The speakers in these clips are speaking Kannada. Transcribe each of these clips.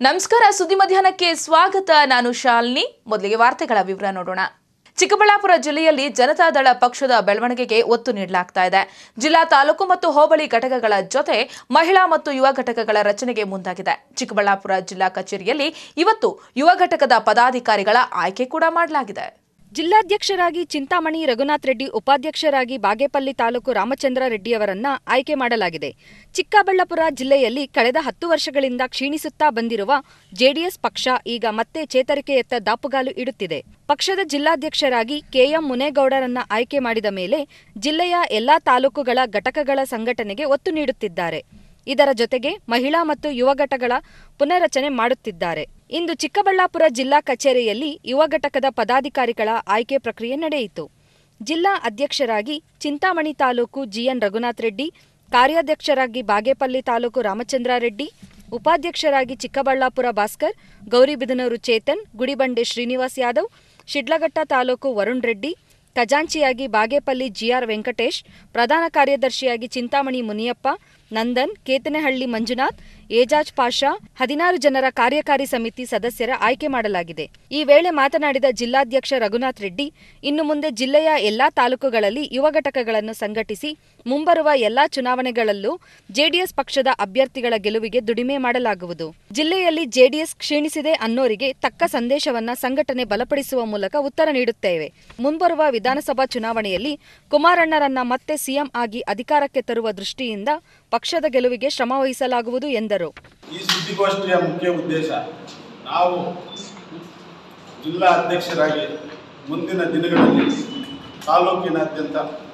ನಮಸ್ಕಾರ ಸುದ್ದಿ ಮಧ್ಯಾಹ್ನಕ್ಕೆ ಸ್ವಾಗತ ನಾನು ಶಾಲಿನಿ ಮೊದಲಿಗೆ ವಾರ್ತೆಗಳ ವಿವರ ನೋಡೋಣ ಚಿಕ್ಕಬಳ್ಳಾಪುರ ಜಿಲ್ಲೆಯಲ್ಲಿ ಜನತಾದಳ ಪಕ್ಷದ ಬೆಳವಣಿಗೆಗೆ ಒತ್ತು ನೀಡಲಾಗ್ತಾ ಇದೆ ಜಿಲ್ಲಾ ತಾಲೂಕು ಮತ್ತು ಹೋಬಳಿ ಘಟಕಗಳ ಜೊತೆ ಮಹಿಳಾ ಮತ್ತು ಯುವ ಘಟಕಗಳ ರಚನೆಗೆ ಮುಂದಾಗಿದೆ ಚಿಕ್ಕಬಳ್ಳಾಪುರ ಜಿಲ್ಲಾ ಕಚೇರಿಯಲ್ಲಿ ಇವತ್ತು ಯುವ ಘಟಕದ ಪದಾಧಿಕಾರಿಗಳ ಆಯ್ಕೆ ಕೂಡ ಮಾಡಲಾಗಿದೆ ಜಿಲ್ಲಾಧ್ಯಕ್ಷರಾಗಿ ಚಿಂತಾಮಣಿ ರಘುನಾಥ್ ರೆಡ್ಡಿ ಉಪಾಧ್ಯಕ್ಷರಾಗಿ ಬಾಗೇಪಲ್ಲಿ ತಾಲೂಕು ರಾಮಚಂದ್ರ ರೆಡ್ಡಿಯವರನ್ನ ಆಯ್ಕೆ ಮಾಡಲಾಗಿದೆ ಚಿಕ್ಕಬಳ್ಳಾಪುರ ಜಿಲ್ಲೆಯಲ್ಲಿ ಕಳೆದ ಹತ್ತು ವರ್ಷಗಳಿಂದ ಕ್ಷೀಣಿಸುತ್ತಾ ಬಂದಿರುವ ಜೆಡಿಎಸ್ ಪಕ್ಷ ಈಗ ಮತ್ತೆ ಚೇತರಿಕೆಯತ್ತ ದಾಪುಗಾಲು ಇಡುತ್ತಿದೆ ಪಕ್ಷದ ಜಿಲ್ಲಾಧ್ಯಕ್ಷರಾಗಿ ಕೆಎಂ ಮುನೇಗೌಡರನ್ನ ಆಯ್ಕೆ ಮಾಡಿದ ಮೇಲೆ ಜಿಲ್ಲೆಯ ಎಲ್ಲಾ ತಾಲೂಕುಗಳ ಘಟಕಗಳ ಸಂಘಟನೆಗೆ ಒತ್ತು ನೀಡುತ್ತಿದ್ದಾರೆ ಇದರ ಜೊತೆಗೆ ಮಹಿಳಾ ಮತ್ತು ಯುವ ಘಟಕಗಳ ಪುನರಚನೆ ಮಾಡುತ್ತಿದ್ದಾರೆ ಇಂದು ಚಿಕ್ಕಬಳ್ಳಾಪುರ ಜಿಲ್ಲಾ ಕಚೇರಿಯಲ್ಲಿ ಯುವ ಘಟಕದ ಪದಾಧಿಕಾರಿಗಳ ಆಯ್ಕೆ ಪ್ರಕ್ರಿಯೆ ನಡೆಯಿತು ಜಿಲ್ಲಾ ಅಧ್ಯಕ್ಷರಾಗಿ ಚಿಂತಾಮಣಿ ತಾಲೂಕು ಜಿಎನ್ ರಘುನಾಥ್ ರೆಡ್ಡಿ ಕಾರ್ಯಾಧ್ಯಕ್ಷರಾಗಿ ಬಾಗೇಪಲ್ಲಿ ತಾಲೂಕು ರಾಮಚಂದ್ರ ರೆಡ್ಡಿ ಉಪಾಧ್ಯಕ್ಷರಾಗಿ ಚಿಕ್ಕಬಳ್ಳಾಪುರ ಭಾಸ್ಕರ್ ಗೌರಿಬಿದನೂರು ಚೇತನ್ ಗುಡಿಬಂಡೆ ಶ್ರೀನಿವಾಸ್ ಯಾದವ್ ಶಿಡ್ಲಘಟ್ಟ ತಾಲೂಕು ವರುಣ್ ರೆಡ್ಡಿ ಖಜಾಂಚಿಯಾಗಿ ಬಾಗೇಪಲ್ಲಿ ಜಿಆರ್ ವೆಂಕಟೇಶ್ ಪ್ರಧಾನ ಕಾರ್ಯದರ್ಶಿಯಾಗಿ ಚಿಂತಾಮಣಿ ಮುನಿಯಪ್ಪ ನಂದನ್ ಕೇತನಹಳ್ಳಿ ಮಂಜುನಾಥ್ ಏಜಾಜ್ ಪಾಷಾ ಹದಿನಾರು ಜನರ ಕಾರ್ಯಕಾರಿ ಸಮಿತಿ ಸದಸ್ಯರ ಆಯ್ಕೆ ಮಾಡಲಾಗಿದೆ ಈ ವೇಳೆ ಮಾತನಾಡಿದ ಜಿಲ್ಲಾಧ್ಯಕ್ಷ ರಘುನಾಥ್ ರೆಡ್ಡಿ ಇನ್ನು ಮುಂದೆ ಜಿಲ್ಲೆಯ ಎಲ್ಲಾ ತಾಲೂಕುಗಳಲ್ಲಿ ಯುವ ಘಟಕಗಳನ್ನು ಸಂಘಟಿಸಿ ಮುಂಬರುವ ಎಲ್ಲಾ ಚುನಾವಣೆಗಳಲ್ಲೂ ಜೆಡಿಎಸ್ ಪಕ್ಷದ ಅಭ್ಯರ್ಥಿಗಳ ಗೆಲುವಿಗೆ ದುಡಿಮೆ ಮಾಡಲಾಗುವುದು ಜಿಲ್ಲೆಯಲ್ಲಿ ಜೆಡಿಎಸ್ ಕ್ಷೀಣಿಸಿದೆ ಅನ್ನೋರಿಗೆ ತಕ್ಕ ಸಂದೇಶವನ್ನ ಸಂಘಟನೆ ಬಲಪಡಿಸುವ ಮೂಲಕ ಉತ್ತರ ನೀಡುತ್ತೇವೆ ಮುಂಬರುವ ವಿಧಾನಸಭಾ ಚುನಾವಣೆಯಲ್ಲಿ ಕುಮಾರಣ್ಣರನ್ನ ಮತ್ತೆ ಸಿಎಂ ಆಗಿ ಅಧಿಕಾರಕ್ಕೆ ತರುವ ದೃಷ್ಟಿಯಿಂದ ಪಕ್ಷದ ಗೆಲುವಿಗೆ ಶ್ರಮ ವಹಿಸಲಾಗುವುದು ಎಂದರು ಈ ಸುದ್ದಿಗೋಷ್ಠಿಯ ಮುಖ್ಯ ಉದ್ದೇಶ ನಾವು ಜಿಲ್ಲಾ ಅಧ್ಯಕ್ಷರಾಗಿ ಮುಂದಿನ ದಿನಗಳಲ್ಲಿ ತಾಲೂಕಿನಾದ್ಯಂತ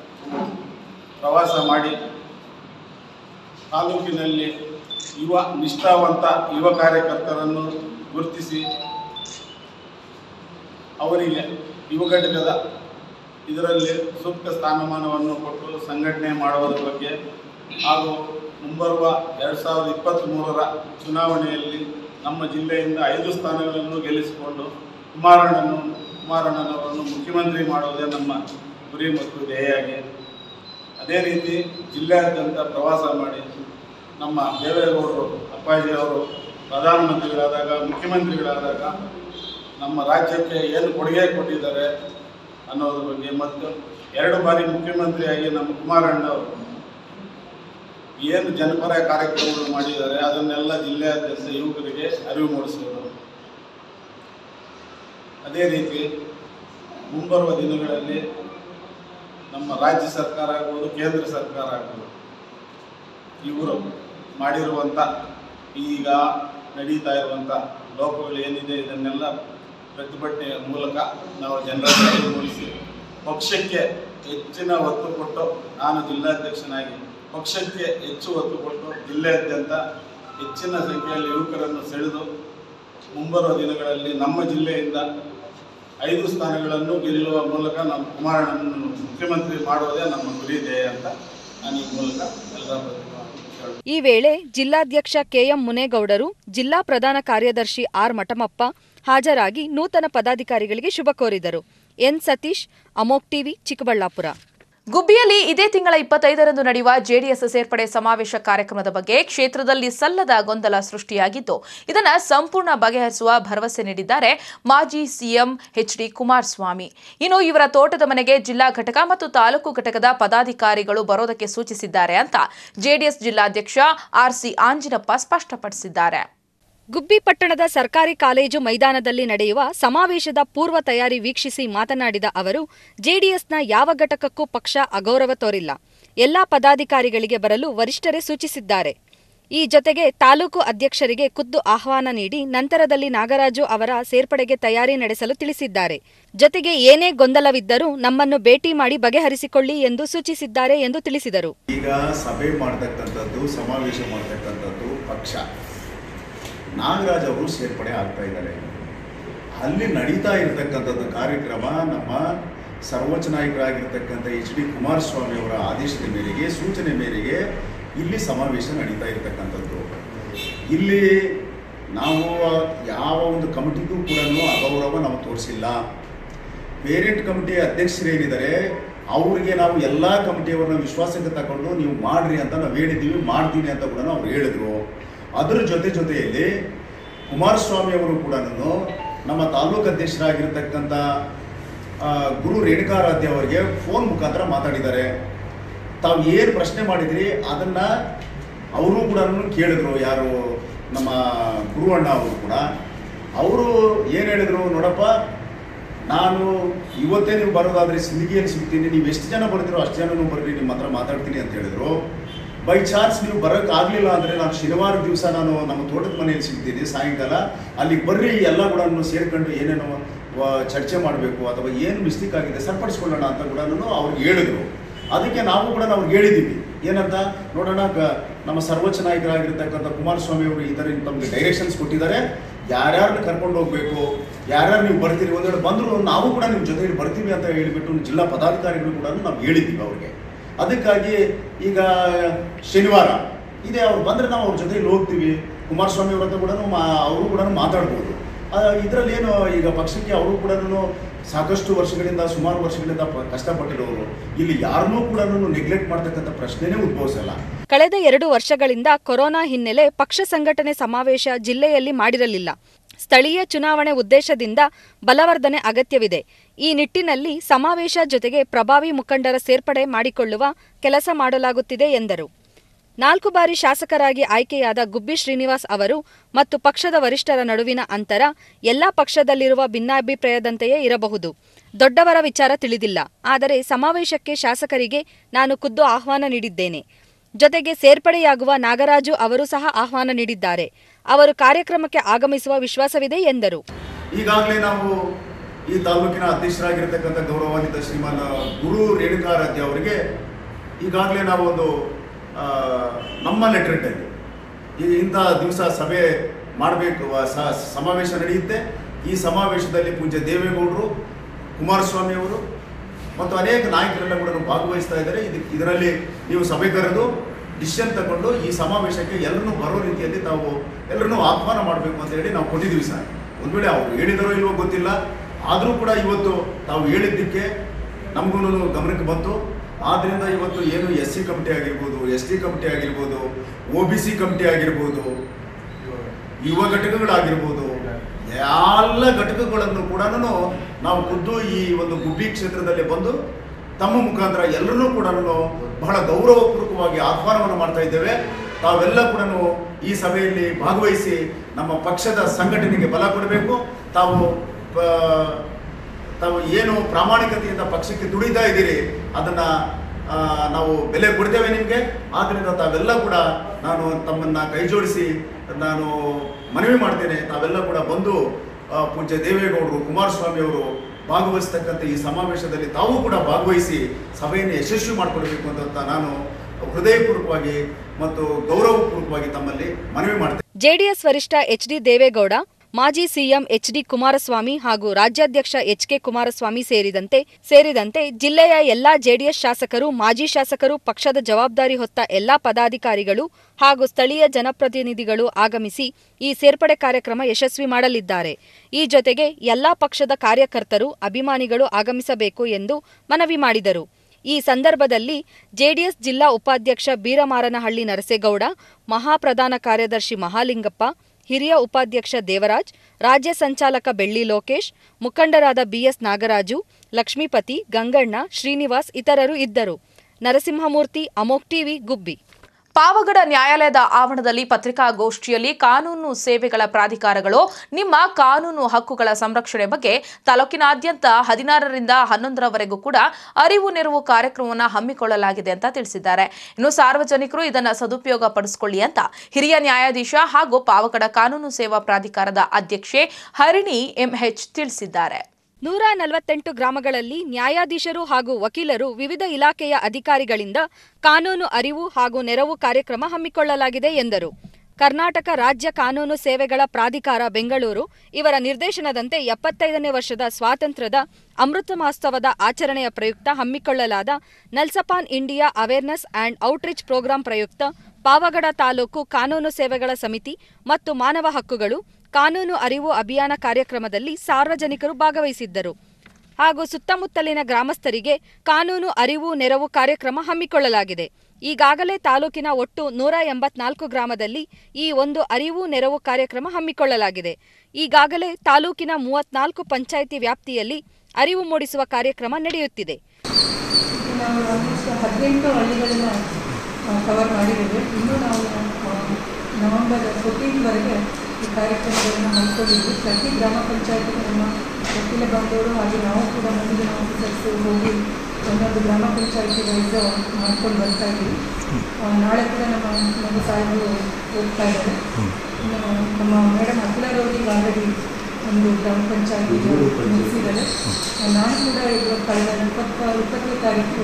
ಪ್ರವಾಸ ಮಾಡಿ ತಾಲೂಕಿನಲ್ಲಿ ಯುವ ನಿಷ್ಠಾವಂತ ಯುವ ಕಾರ್ಯಕರ್ತರನ್ನು ಗುರುತಿಸಿ ಅವರಿಗೆ ಯುವ ಘಟಕದ ಇದರಲ್ಲಿ ಸೂಕ್ತ ಸ್ಥಾನಮಾನವನ್ನು ಕೊಟ್ಟು ಸಂಘಟನೆ ಮಾಡುವುದರ ಬಗ್ಗೆ ಹಾಗೂ ಮುಂಬರುವ ಎರಡು ಸಾವಿರದ ಇಪ್ಪತ್ತ್ಮೂರರ ಚುನಾವಣೆಯಲ್ಲಿ ನಮ್ಮ ಜಿಲ್ಲೆಯಿಂದ ಐದು ಸ್ಥಾನಗಳನ್ನು ಗೆಲ್ಲಿಸಿಕೊಂಡು ಕುಮಾರಣ್ಣನು ಕುಮಾರಣ್ಣನವರನ್ನು ಮುಖ್ಯಮಂತ್ರಿ ಮಾಡುವುದೇ ನಮ್ಮ ಗುರಿ ಮತ್ತು ಧ್ಯೇಯಾಗಿ ಅದೇ ರೀತಿ ಜಿಲ್ಲೆಯಾದ್ಯಂತ ಪ್ರವಾಸ ಮಾಡಿ ನಮ್ಮ ದೇವೇಗೌಡರು ಅಪ್ಪಾಜಿ ಅವರು ಪ್ರಧಾನಮಂತ್ರಿಗಳಾದಾಗ ಮುಖ್ಯಮಂತ್ರಿಗಳಾದಾಗ ನಮ್ಮ ರಾಜ್ಯಕ್ಕೆ ಏನು ಕೊಡುಗೆ ಕೊಟ್ಟಿದ್ದಾರೆ ಅನ್ನೋದ್ರ ಬಗ್ಗೆ ಮತ್ತು ಎರಡು ಬಾರಿ ಮುಖ್ಯಮಂತ್ರಿಯಾಗಿ ನಮ್ಮ ಕುಮಾರಣ್ಣ ಅವರು ಏನು ಜನಪರ ಕಾರ್ಯಕ್ರಮಗಳು ಮಾಡಿದ್ದಾರೆ ಅದನ್ನೆಲ್ಲ ಜಿಲ್ಲೆಯಾದ್ಯಂತ ಯುವಕರಿಗೆ ಅರಿವು ಮೂಡಿಸೋದು ಅದೇ ರೀತಿ ಮುಂಬರುವ ದಿನಗಳಲ್ಲಿ ನಮ್ಮ ರಾಜ್ಯ ಸರ್ಕಾರ ಆಗ್ಬೋದು ಕೇಂದ್ರ ಸರ್ಕಾರ ಆಗ್ಬೋದು ಇವರು ಮಾಡಿರುವಂಥ ಈಗ ನಡೀತಾ ಇರುವಂಥ ಲೋಪಗಳು ಏನಿದೆ ಇದನ್ನೆಲ್ಲ ಪ್ರತಿಭಟನೆಯ ಮೂಲಕ ನಾವು ಜನರಲ್ಲಿ ಅರಿವು ಮೂಡಿಸಿ ಪಕ್ಷಕ್ಕೆ ಹೆಚ್ಚಿನ ಒತ್ತು ಕೊಟ್ಟು ನಾನು ಜಿಲ್ಲಾಧ್ಯಕ್ಷನಾಗಿ ಪಕ್ಷಕ್ಕೆ ಹೆಚ್ಚು ಒತ್ತು ಕೊಟ್ಟು ಜಿಲ್ಲೆಯಾದ್ಯಂತ ಹೆಚ್ಚಿನ ಸಂಖ್ಯೆಯಲ್ಲಿ ಯುವಕರನ್ನು ಸೆಳೆದು ಮುಂಬರುವ ದಿನಗಳಲ್ಲಿ ನಮ್ಮ ಜಿಲ್ಲೆಯಿಂದ ಐದು ಸ್ಥಾನಗಳನ್ನು ಗೆಲ್ಲುವ ಮೂಲಕ ನಮ್ಮ ಕುಮಾರಣ್ಣನನ್ನು ಮುಖ್ಯಮಂತ್ರಿ ಮಾಡುವುದೇ ನಮ್ಮ ಗುರಿ ಧ್ಯೇಯ ಅಂತ ನಾನು ಈ ಮೂಲಕ ಎಲ್ಲರ ಪ್ರತಿಭಟನೆ ಹೇಳ್ತೀನಿ. ಈ ವೇಳೆ ಜಿಲ್ಲಾಧ್ಯಕ್ಷ ಕೆಎಂ ಮುನೇಗೌಡರು ಜಿಲ್ಲಾ ಪ್ರಧಾನ ಕಾರ್ಯದರ್ಶಿ ಆರ್ ಮಠಮಪ್ಪ ಹಾಜರಾಗಿ ನೂತನ ಪದಾಧಿಕಾರಿಗಳಿಗೆ ಶುಭ ಕೋರಿದರು ಎನ್ ಸತೀಶ್ ಅಮೋಕ್ ಟಿವಿ ಚಿಕ್ಕಬಳ್ಳಾಪುರ ಗುಬ್ಬಿಯಲ್ಲಿ ಇದೇ ತಿಂಗಳ ಇಪ್ಪತ್ತೈದರಂದು ನಡೆಯುವ ಜೆಡಿಎಸ್ ಸೇರ್ಪಡೆ ಸಮಾವೇಶ ಕಾರ್ಯಕ್ರಮದ ಬಗ್ಗೆ ಕ್ಷೇತ್ರದಲ್ಲಿ ಸಲ್ಲದ ಗೊಂದಲ ಸೃಷ್ಟಿಯಾಗಿದ್ದು ಇದನ್ನು ಸಂಪೂರ್ಣ ಬಗೆಹರಿಸುವ ಭರವಸೆ ನೀಡಿದ್ದಾರೆ ಮಾಜಿ ಸಿಎಂ ಎಚ್ ಡಿ ಕುಮಾರಸ್ವಾಮಿ ಇನ್ನು ಇವರ ತೋಟದ ಮನೆಗೆ ಜಿಲ್ಲಾ ಘಟಕ ಮತ್ತು ತಾಲೂಕು ಘಟಕದ ಪದಾಧಿಕಾರಿಗಳು ಬರೋದಕ್ಕೆ ಸೂಚಿಸಿದ್ದಾರೆ ಅಂತ ಜೆಡಿಎಸ್ ಜಿಲ್ಲಾಧ್ಯಕ್ಷ ಆರ್ಸಿ ಆಂಜಿನಪ್ಪ ಸ್ಪಷ್ಟಪಡಿಸಿದ್ದಾರೆ ಗುಬ್ಬಿ ಪಟ್ಟಣದ ಸರ್ಕಾರಿ ಕಾಲೇಜು ಮೈದಾನದಲ್ಲಿ ನಡೆಯುವ ಸಮಾವೇಶದ ಪೂರ್ವ ತಯಾರಿ ವೀಕ್ಷಿಸಿ ಮಾತನಾಡಿದ ಅವರು ಜೆಡಿಎಸ್ನ ಯಾವ ಘಟಕಕ್ಕೂ ಪಕ್ಷ ಅಗೌರವ ತೋರಿಲ್ಲ ಎಲ್ಲಾ ಪದಾಧಿಕಾರಿಗಳಿಗೆ ಬರಲು ವರಿಷ್ಠರೇ ಸೂಚಿಸಿದ್ದಾರೆ ಈ ಜೊತೆಗೆ ತಾಲೂಕು ಅಧ್ಯಕ್ಷರಿಗೆ ಖುದ್ದು ಆಹ್ವಾನ ನೀಡಿ ನಂತರದಲ್ಲಿ ನಾಗರಾಜು ಅವರ ಸೇರ್ಪಡೆಗೆ ತಯಾರಿ ನಡೆಸಲು ತಿಳಿಸಿದ್ದಾರೆ ಜೊತೆಗೆ ಏನೇ ಗೊಂದಲವಿದ್ದರೂ ನಮ್ಮನ್ನು ಭೇಟಿ ಮಾಡಿ ಬಗೆಹರಿಸಿಕೊಳ್ಳಿ ಎಂದು ಸೂಚಿಸಿದ್ದಾರೆ ಎಂದು ತಿಳಿಸಿದರು ಈಗ ಸಭೆ ಮಾಡ್ತಕ್ಕಂಥದ್ದು ಸಮಾವೇಶ ಮಾಡ್ತಕ್ಕಂಥದ್ದು ಪಕ್ಷ ನಾಗರಾಜ್ ಅವರು ಸೇರ್ಪಡೆ ಆಗ್ತಾ ಇದ್ದಾರೆ ಅಲ್ಲಿ ನಡೀತಾ ಇರತಕ್ಕಂಥದ್ದು ಕಾರ್ಯಕ್ರಮ ನಮ್ಮ ಸರ್ವೋಚ್ಚ ನಾಯಕರಾಗಿರ್ತಕ್ಕಂಥ ಎಚ್ ಡಿ ಕುಮಾರಸ್ವಾಮಿ ಅವರ ಆದೇಶದ ಮೇರೆಗೆ ಸೂಚನೆ ಮೇರೆಗೆ ಇಲ್ಲಿ ಸಮಾವೇಶ ನಡೀತಾ ಇರತಕ್ಕಂಥದ್ದು ಇಲ್ಲಿ ನಾವು ಯಾವ ಒಂದು ಕಮಿಟಿಗೂ ಕೂಡ ಅಗೌರವ ನಾವು ತೋರಿಸಿಲ್ಲ ಪೇರೆಂಟ್ ಕಮಿಟಿ ಅಧ್ಯಕ್ಷರೇನಿದ್ದಾರೆ ಅವರಿಗೆ ನಾವು ಎಲ್ಲ ಕಮಿಟಿಯವರನ್ನ ವಿಶ್ವಾಸಕ್ಕೆ ತಗೊಂಡು ನೀವು ಮಾಡ್ರಿ ಅಂತ ನಾವು ಹೇಳಿದ್ದೀವಿ ಮಾಡ್ತೀನಿ ಅಂತ ಕೂಡ ಅವ್ರು ಹೇಳಿದ್ರು ಅದ್ರ ಜೊತೆ ಜೊತೆಯಲ್ಲಿ ಕುಮಾರಸ್ವಾಮಿ ಅವರು ಕೂಡ ನಮ್ಮ ತಾಲೂಕು ಅಧ್ಯಕ್ಷರಾಗಿರ್ತಕ್ಕಂಥ ಆ, ಗುರು ರೇಣುಕಾರಾಧ್ಯ ಅವರಿಗೆ ಫೋನ್ ಮುಖಾಂತರ ಮಾತಾಡಿದ್ದಾರೆ ತಾವು ಏನು ಪ್ರಶ್ನೆ ಮಾಡಿದ್ರಿ ಅದನ್ನ ಅವರು ಕೂಡ ಕೇಳಿದ್ರು ಯಾರು ನಮ್ಮ ಗುರುವಣ್ಣ ಅವರು ಕೂಡ ಅವರು ಏನು ಹೇಳಿದ್ರು ನೋಡಪ್ಪ ನಾನು ಇವತ್ತೇ ನೀವು ಬರೋದಾದ್ರೆ ಸಿಂದಗಿಯಲ್ಲಿ ಸಿಗ್ತೀನಿ ನೀವು ಎಷ್ಟು ಜನ ಬರ್ತೀರೋ ಅಷ್ಟು ಜನನೂ ಬರ್ರಿ ನಿಮ್ಮ ಹತ್ರ ಮಾತಾಡ್ತೀನಿ ಅಂತ ಹೇಳಿದ್ರು ಬೈ ಚಾನ್ಸ್ ನೀವು ಬರೋಕೆ ಆಗಲಿಲ್ಲ ಅಂದರೆ ನಾನು ಶನಿವಾರ ದಿವಸ ನಾನು ನಮ್ಮ ತೋಟದ ಮನೆಯಲ್ಲಿ ಸಿಗ್ತೀನಿ ಸಾಯಂಕಾಲ ಅಲ್ಲಿಗೆ ಬರ್ರಿ ಎಲ್ಲ ಕೂಡ ಸೇರ್ಕೊಂಡು ಏನೇನೋ ಆ, ಚರ್ಚೆ ಮಾಡಬೇಕು ಅಥವಾ ಏನು ಮಿಸ್ಟೇಕ್ ಆಗಿದೆ ಸರಿಪಡಿಸ್ಕೊಳ್ಳೋಣ ಅಂತ ಕೂಡ ಅವ್ರಿಗೆ ಹೇಳಿದ್ರು ಅದಕ್ಕೆ ನಾವು ಕೂಡ ಅವ್ರಿಗೆ ಹೇಳಿದ್ದೀವಿ ಏನಂತ ನೋಡೋಣ ಗ- ನಮ್ಮ ಸರ್ವೋಚ್ಚ ನಾಯಕರಾಗಿರ್ತಕ್ಕಂಥ ಕುಮಾರಸ್ವಾಮಿ ಅವರು ಈ ಥರ ತಮಗೆ ಡೈರೆಕ್ಷನ್ಸ್ ಕೊಟ್ಟಿದ್ದಾರೆ ಯಾರ್ಯಾರನ್ನ ಕರ್ಕೊಂಡು ಹೋಗ್ಬೇಕು ಯಾರ್ಯಾರು ನೀವು ಬರ್ತೀರಿ ಒಂದು ವೇಳೆ ಬಂದರೂ ನಾವು ಕೂಡ ನಿಮ್ಮ ಜೊತೆಗೆ ಬರ್ತೀವಿ ಅಂತ ಹೇಳಿಬಿಟ್ಟು ಜಿಲ್ಲಾ ಪದಾಧಿಕಾರಿಗಳು ಕೂಡ ನಾವು ಹೇಳಿದ್ದೀವಿ ಅವ್ರಿಗೆ ಅದಕ್ಕಾಗಿ ಈಗ ಶನಿವಾರ ಇದೆ ಅವ್ರು ಬಂದರೆ ನಾವು ಅವ್ರ ಜೊತೆಗೆ ಹೋಗ್ತೀವಿ ಕುಮಾರಸ್ವಾಮಿ ಅವ್ರ ಹತ್ರ ಕೂಡ ಅವರು ಕೂಡ ಮಾತಾಡ್ಬೋದು ಇದರಲ್ಲಿ ಏನು ಈಗ ಪಕ್ಷಕ್ಕೆ ಅವರು ಕೂಡ ಸಾಕಷ್ಟು ವರ್ಷಗಳಿಂದ ಸುಮಾರು ವರ್ಷಗಳಿಂದ ಪ- ಕಷ್ಟಪಟ್ಟಿರೋರು ಇಲ್ಲಿ ಯಾರನ್ನೂ ಕೂಡ ನೆಗ್ಲೆಕ್ಟ್ ಮಾಡ್ತಕ್ಕಂಥ ಪ್ರಶ್ನೆನೇ ಉದ್ಭವಿಸಲ್ಲ ಕಳೆದ ಎರಡು ವರ್ಷಗಳಿಂದ ಕೊರೋನಾ ಹಿನ್ನೆಲೆ ಪಕ್ಷ ಸಂಘಟನೆ ಸಮಾವೇಶ ಜಿಲ್ಲೆಯಲ್ಲಿ ಮಾಡಿರಲಿಲ್ಲ ಸ್ಥಳೀಯ ಚುನಾವಣೆ ಉದ್ದೇಶದಿಂದ ಬಲವರ್ಧನೆ ಅಗತ್ಯವಿದೆ ಈ ನಿಟ್ಟಿನಲ್ಲಿ ಸಮಾವೇಶ ಜೊತೆಗೆ ಪ್ರಭಾವಿ ಮುಖಂಡರ ಸೇರ್ಪಡೆ ಮಾಡಿಕೊಳ್ಳುವ ಕೆಲಸ ಮಾಡಲಾಗುತ್ತಿದೆ ಎಂದರು ನಾಲ್ಕು ಬಾರಿ ಶಾಸಕರಾಗಿ ಆಯ್ಕೆಯಾದ ಗುಬ್ಬಿ ಶ್ರೀನಿವಾಸ್ ಅವರು ಮತ್ತು ಪಕ್ಷದ ವರಿಷ್ಠರ ನಡುವಿನ ಅಂತರ ಎಲ್ಲಾ ಪಕ್ಷದಲ್ಲಿರುವ ಭಿನ್ನಾಭಿಪ್ರಾಯದಂತೆಯೇ ಇರಬಹುದು ದೊಡ್ಡವರ ವಿಚಾರ ತಿಳಿದಿಲ್ಲ ಆದರೆ ಸಮಾವೇಶಕ್ಕೆ ಶಾಸಕರಿಗೆ ನಾನು ಖುದ್ದು ಆಹ್ವಾನ ನೀಡಿದ್ದೇನೆ ಜೊತೆಗೆ ಸೇರ್ಪಡೆಯಾಗುವ ನಾಗರಾಜು ಅವರು ಸಹ ಆಹ್ವಾನ ನೀಡಿದ್ದಾರೆ ಅವರು ಕಾರ್ಯಕ್ರಮಕ್ಕೆ ಆಗಮಿಸುವ ವಿಶ್ವಾಸವಿದೆ ಎಂದರು ಈಗಾಗಲೇ ನಾವು ಈ ತಾಲೂಕಿನ ಅಧ್ಯಕ್ಷರಾಗಿರ್ತಕ್ಕಂಥ ಗೌರವಾನ್ವಿತ ಶ್ರೀಮಾನ್ ಗುರು ರೇಣುಕಾರಾಧ್ಯ ಅವರಿಗೆ ಈಗಾಗಲೇ ನಾವು ಒಂದು ಆ, ನಮ್ಮ ಲೆಟರ್ ಇಟ್ಟಿದ್ವಿ ಈ ಇಂಥ ದಿವಸ ಸಭೆ ಮಾಡಬೇಕು ಸಮಾವೇಶ ನಡೆಯುತ್ತೆ ಈ ಸಮಾವೇಶದಲ್ಲಿ ಪೂಜ್ಯ ದೇವೇಗೌಡರು ಕುಮಾರಸ್ವಾಮಿ ಅವರು ಮತ್ತು ಅನೇಕ ನಾಯಕರೆಲ್ಲ ಕೂಡ ಭಾಗವಹಿಸ್ತಾ ಇದ್ದಾರೆ ಇದಕ್ಕೆ ಇದರಲ್ಲಿ ನೀವು ಸಭೆ ಕರೆದು ಡಿಸಿಷನ್ ತಗೊಂಡು ಈ ಸಮಾವೇಶಕ್ಕೆ ಎಲ್ಲರನ್ನೂ ಬರೋ ರೀತಿಯಲ್ಲಿ ತಾವು ಎಲ್ಲರನ್ನೂ ಆಹ್ವಾನ ಮಾಡಬೇಕು ಅಂತ ಹೇಳಿ ನಾವು ಕೊಟ್ಟಿದ್ದೀವಿ ಸರ್ ಒಂದು ವೇಳೆ ಅವ್ರು ಹೇಳಿದಾರೋ ಇಲ್ವೋ ಗೊತ್ತಿಲ್ಲ ಆದರೂ ಕೂಡ ಇವತ್ತು ತಾವು ಹೇಳಿದ್ದಕ್ಕೆ ನಮಗೂ ಗಮನಕ್ಕೆ ಬಂತು ಆದ್ದರಿಂದ ಇವತ್ತು ಏನು ಎಸ್ ಸಿ ಕಮಿಟಿ ಆಗಿರ್ಬೋದು ಎಸ್ ಟಿ ಕಮಿಟಿ ಆಗಿರ್ಬೋದು ಒ ಬಿ ಸಿ ಕಮಿಟಿ ಆಗಿರ್ಬೋದು ಯುವ ಘಟಕಗಳಾಗಿರ್ಬೋದು ಎಲ್ಲ ಘಟಕಗಳನ್ನು ಕೂಡ ನಾವು ಖುದ್ದು ಈ ಒಂದು ಗುಬ್ಬಿ ಕ್ಷೇತ್ರದಲ್ಲಿ ಬಂದು ತಮ್ಮ ಮುಖಾಂತರ ಎಲ್ಲರನ್ನೂ ಕೂಡ ಬಹಳ ಗೌರವಪೂರ್ವಕವಾಗಿ ಆಹ್ವಾನವನ್ನು ಮಾಡ್ತಾ ಇದ್ದೇವೆ ತಾವೆಲ್ಲ ಕೂಡ ಈ ಸಭೆಯಲ್ಲಿ ಭಾಗವಹಿಸಿ ನಮ್ಮ ಪಕ್ಷದ ಸಂಘಟನೆಗೆ ಬಲ ಕೊಡಬೇಕು ತಾವು ಪ- ತಾವು ಏನು ಪ್ರಾಮಾಣಿಕತೆಯಿಂದ ಪಕ್ಷಕ್ಕೆ ದುಡಿತಾ ಇದ್ದೀರಿ ಅದನ್ನ ಆ, ನಾವು ಬೆಲೆ ಕೊಡ್ತೇವೆ ನಿಮಗೆ ಆದ್ದರಿಂದ ತಾವೆಲ್ಲ ಕೂಡ ನಾನು ತಮ್ಮನ್ನ ಕೈ ಜೋಡಿಸಿ ನಾನು ಮನವಿ ಮಾಡ್ತೇನೆ ತಾವೆಲ್ಲ ಕೂಡ ಬಂದು ಆ, ಪೂಜ್ಯ ದೇವೇಗೌಡರು ಕುಮಾರಸ್ವಾಮಿ ಅವರು ಭಾಗವಹಿಸ್ತಕ್ಕಂಥ ಈ ಸಮಾವೇಶದಲ್ಲಿ ತಾವು ಕೂಡ ಭಾಗವಹಿಸಿ ಸಭೆಯನ್ನು ಯಶಸ್ವಿ ಮಾಡಿಕೊಡ್ಬೇಕು ಅಂತ ನಾನು ಹೃದಯಪೂರ್ವಕವಾಗಿ ಮತ್ತು ಗೌರವಪೂರ್ವಕವಾಗಿ ತಮ್ಮಲ್ಲಿ ಮನವಿ ಮಾಡ್ತೇನೆ ಜೆಡಿಎಸ್ ವರಿಷ್ಠ ಎಚ್ಡಿ ದೇವೇಗೌಡ ಮಾಜಿ ಸಿಎಂ ಎಚ್ಡಿ ಕುಮಾರಸ್ವಾಮಿ ಹಾಗೂ ರಾಜ್ಯಾಧ್ಯಕ್ಷ ಎಚ್ಕೆ ಕುಮಾರಸ್ವಾಮಿ ಸೇರಿದಂತೆ ಸೇರಿದಂತೆ ಜಿಲ್ಲೆಯ ಎಲ್ಲಾ ಜೆಡಿಎಸ್ ಶಾಸಕರು ಮಾಜಿ ಶಾಸಕರು ಪಕ್ಷದ ಜವಾಬ್ದಾರಿ ಹೊತ್ತ ಎಲ್ಲಾ ಪದಾಧಿಕಾರಿಗಳು ಹಾಗೂ ಸ್ಥಳೀಯ ಜನಪ್ರತಿನಿಧಿಗಳು ಆಗಮಿಸಿ ಈ ಸೇರ್ಪಡೆ ಕಾರ್ಯಕ್ರಮ ಯಶಸ್ವಿ ಮಾಡಲಿದ್ದಾರೆ ಈ ಜೊತೆಗೆ ಎಲ್ಲಾ ಪಕ್ಷದ ಕಾರ್ಯಕರ್ತರು ಅಭಿಮಾನಿಗಳು ಆಗಮಿಸಬೇಕು ಎಂದು ಮನವಿ ಮಾಡಿದರು ಈ ಸಂದರ್ಭದಲ್ಲಿ ಜೆಡಿಎಸ್ ಜಿಲ್ಲಾ ಉಪಾಧ್ಯಕ್ಷ ಬೀರಮಾರನಹಳ್ಳಿ ನರಸೇಗೌಡ ಮಹಾಪ್ರಧಾನ ಕಾರ್ಯದರ್ಶಿ ಮಹಾಲಿಂಗಪ್ಪ ಹಿರಿಯ ಉಪಾಧ್ಯಕ್ಷ ದೇವರಾಜ್ ರಾಜ್ಯ ಸಂಚಾಲಕ ಬೆಳ್ಳಿ ಲೋಕೇಶ್ ಮುಖಂಡರಾದ ಬಿಎಸ್ ನಾಗರಾಜು ಲಕ್ಷ್ಮೀಪತಿ ಗಂಗಣ್ಣ ಶ್ರೀನಿವಾಸ್ ಇತರರು ಇದ್ದರು ನರಸಿಂಹಮೂರ್ತಿ ಅಮೋಕ್ ಟಿವಿ ಗುಬ್ಬಿ ಪಾವಗಡ ನ್ಯಾಯಾಲಯದ ಆವರಣದಲ್ಲಿ ಪತ್ರಿಕಾಗೋಷ್ಠಿಯಲ್ಲಿ ಕಾನೂನು ಸೇವೆಗಳ ಪ್ರಾಧಿಕಾರಗಳು ನಿಮ್ಮ ಕಾನೂನು ಹಕ್ಕುಗಳ ಸಂರಕ್ಷಣೆ ಬಗ್ಗೆ ತಾಲೂಕಿನಾದ್ಯಂತ ಹದಿನಾರರಿಂದ ಹನ್ನೊಂದರವರೆಗೂ ಕೂಡ ಅರಿವು ನೆರವು ಕಾರ್ಯಕ್ರಮವನ್ನು ಹಮ್ಮಿಕೊಳ್ಳಲಾಗಿದೆ ಅಂತ ತಿಳಿಸಿದ್ದಾರೆ ಇನ್ನು ಸಾರ್ವಜನಿಕರು ಇದನ್ನು ಸದುಪಯೋಗ ಪಡಿಸಿಕೊಳ್ಳಿ ಅಂತ ಹಿರಿಯ ನ್ಯಾಯಾಧೀಶ ಹಾಗೂ ಪಾವಗಡ ಕಾನೂನು ಸೇವಾ ಪ್ರಾಧಿಕಾರದ ಅಧ್ಯಕ್ಷೆ ಹರಿಣಿ ಎಂಎಚ್ ತಿಳಿಸಿದ್ದಾರೆ ನೂರ ನಲವತ್ತೆಂಟು ಗ್ರಾಮಗಳಲ್ಲಿ ನ್ಯಾಯಾಧೀಶರು ಹಾಗೂ ವಕೀಲರು ವಿವಿಧ ಇಲಾಖೆಯ ಅಧಿಕಾರಿಗಳಿಂದ ಕಾನೂನು ಅರಿವು ಹಾಗೂ ನೆರವು ಕಾರ್ಯಕ್ರಮ ಹಮ್ಮಿಕೊಳ್ಳಲಾಗಿದೆ ಎಂದರು ಕರ್ನಾಟಕ ರಾಜ್ಯ ಕಾನೂನು ಸೇವೆಗಳ ಪ್ರಾಧಿಕಾರ ಬೆಂಗಳೂರು ಇವರ ನಿರ್ದೇಶನದಂತೆ ಎಪ್ಪತ್ತೈದನೇ ವರ್ಷದ ಸ್ವಾತಂತ್ರ್ಯದ ಅಮೃತ ಮಹೋತ್ಸವದ ಆಚರಣೆಯ ಪ್ರಯುಕ್ತ ಹಮ್ಮಿಕೊಳ್ಳಲಾದ NALSA pan India awareness and outreach programme ಪ್ರಯುಕ್ತ ಪಾವಗಡ ತಾಲೂಕು ಕಾನೂನು ಸೇವೆಗಳ ಸಮಿತಿ ಮತ್ತು ಮಾನವ ಹಕ್ಕುಗಳು ಕಾನೂನು ಅರಿವು ಅಭಿಯಾನ ಕಾರ್ಯಕ್ರಮದಲ್ಲಿ ಸಾರ್ವಜನಿಕರು ಭಾಗವಹಿಸಿದ್ದರು ಹಾಗೂ ಸುತ್ತಮುತ್ತಲಿನ ಗ್ರಾಮಸ್ಥರಿಗೆ ಕಾನೂನು ಅರಿವು ನೆರವು ಕಾರ್ಯಕ್ರಮ ಹಮ್ಮಿಕೊಳ್ಳಲಾಗಿದೆ ಈಗಾಗಲೇ ತಾಲೂಕಿನ ಒಟ್ಟು ನೂರ ಎಂಬತ್ನಾಲ್ಕು ಗ್ರಾಮದಲ್ಲಿ ಈ ಒಂದು ಅರಿವು ನೆರವು ಕಾರ್ಯಕ್ರಮ ಹಮ್ಮಿಕೊಳ್ಳಲಾಗಿದೆ ಈಗಾಗಲೇ ತಾಲೂಕಿನ ಮೂವತ್ನಾಲ್ಕು ಪಂಚಾಯಿತಿ ವ್ಯಾಪ್ತಿಯಲ್ಲಿ ಅರಿವು ಮೂಡಿಸುವ ಕಾರ್ಯಕ್ರಮ ನಡೆಯುತ್ತಿದೆ ನಾವು ಆಲ್ಮೋಸ್ಟ್ ಹದಿನೆಂಟು ಹಳ್ಳಿಗಳನ್ನು ಕವರ್ ಮಾಡಿದ್ದೇವೆ ಇನ್ನೂ ನಾವು ಆ, ನವೆಂಬರ್ ಫೋರ್ಟೀನ್ವರೆಗೆ ಈ ಕಾರ್ಯಕ್ರಮಗಳನ್ನು ಹಮ್ಮಿಕೊಂಡಿದ್ವಿ ಪ್ರತಿ ಗ್ರಾಮ ಪಂಚಾಯತಿಗೆ ನಮ್ಮ ವಕೀಲ ಬಾಂಧವರು ಹಾಗೆ ನಾವು ಕೂಡ ಮುಂದಿನ ಆಫೀಸರ್ಸು ಹೋಗಿ ಒಂದೊಂದು ಗ್ರಾಮ ಪಂಚಾಯತಿ ವೈಸ್ ಮಾಡ್ಕೊಂಡು ಬರ್ತಾ ಇದ್ದೀವಿ ಆ, ನಾಳೆ ಕೂಡ ನಮ್ಮ ನಮ್ಮ ಸಾಹೇಬರು ಹೋಗ್ತಾ ಇದ್ದಾರೆ ಇನ್ನು ನಮ್ಮ ಮೇಡಮ್ ಅಖಿಲರವರಿಗೆ ಆಲ್ರೆಡಿ ಒಂದು ಗ್ರಾಮ ಪಂಚಾಯತಿ ಮುಗಿಸಿದ್ದಾರೆ ನಾನು ಕೂಡ ಇದು ಕಳೆದ ಇಪ್ಪತ್ತ ಇಪ್ಪತ್ತನೇ ತಾರೀಕು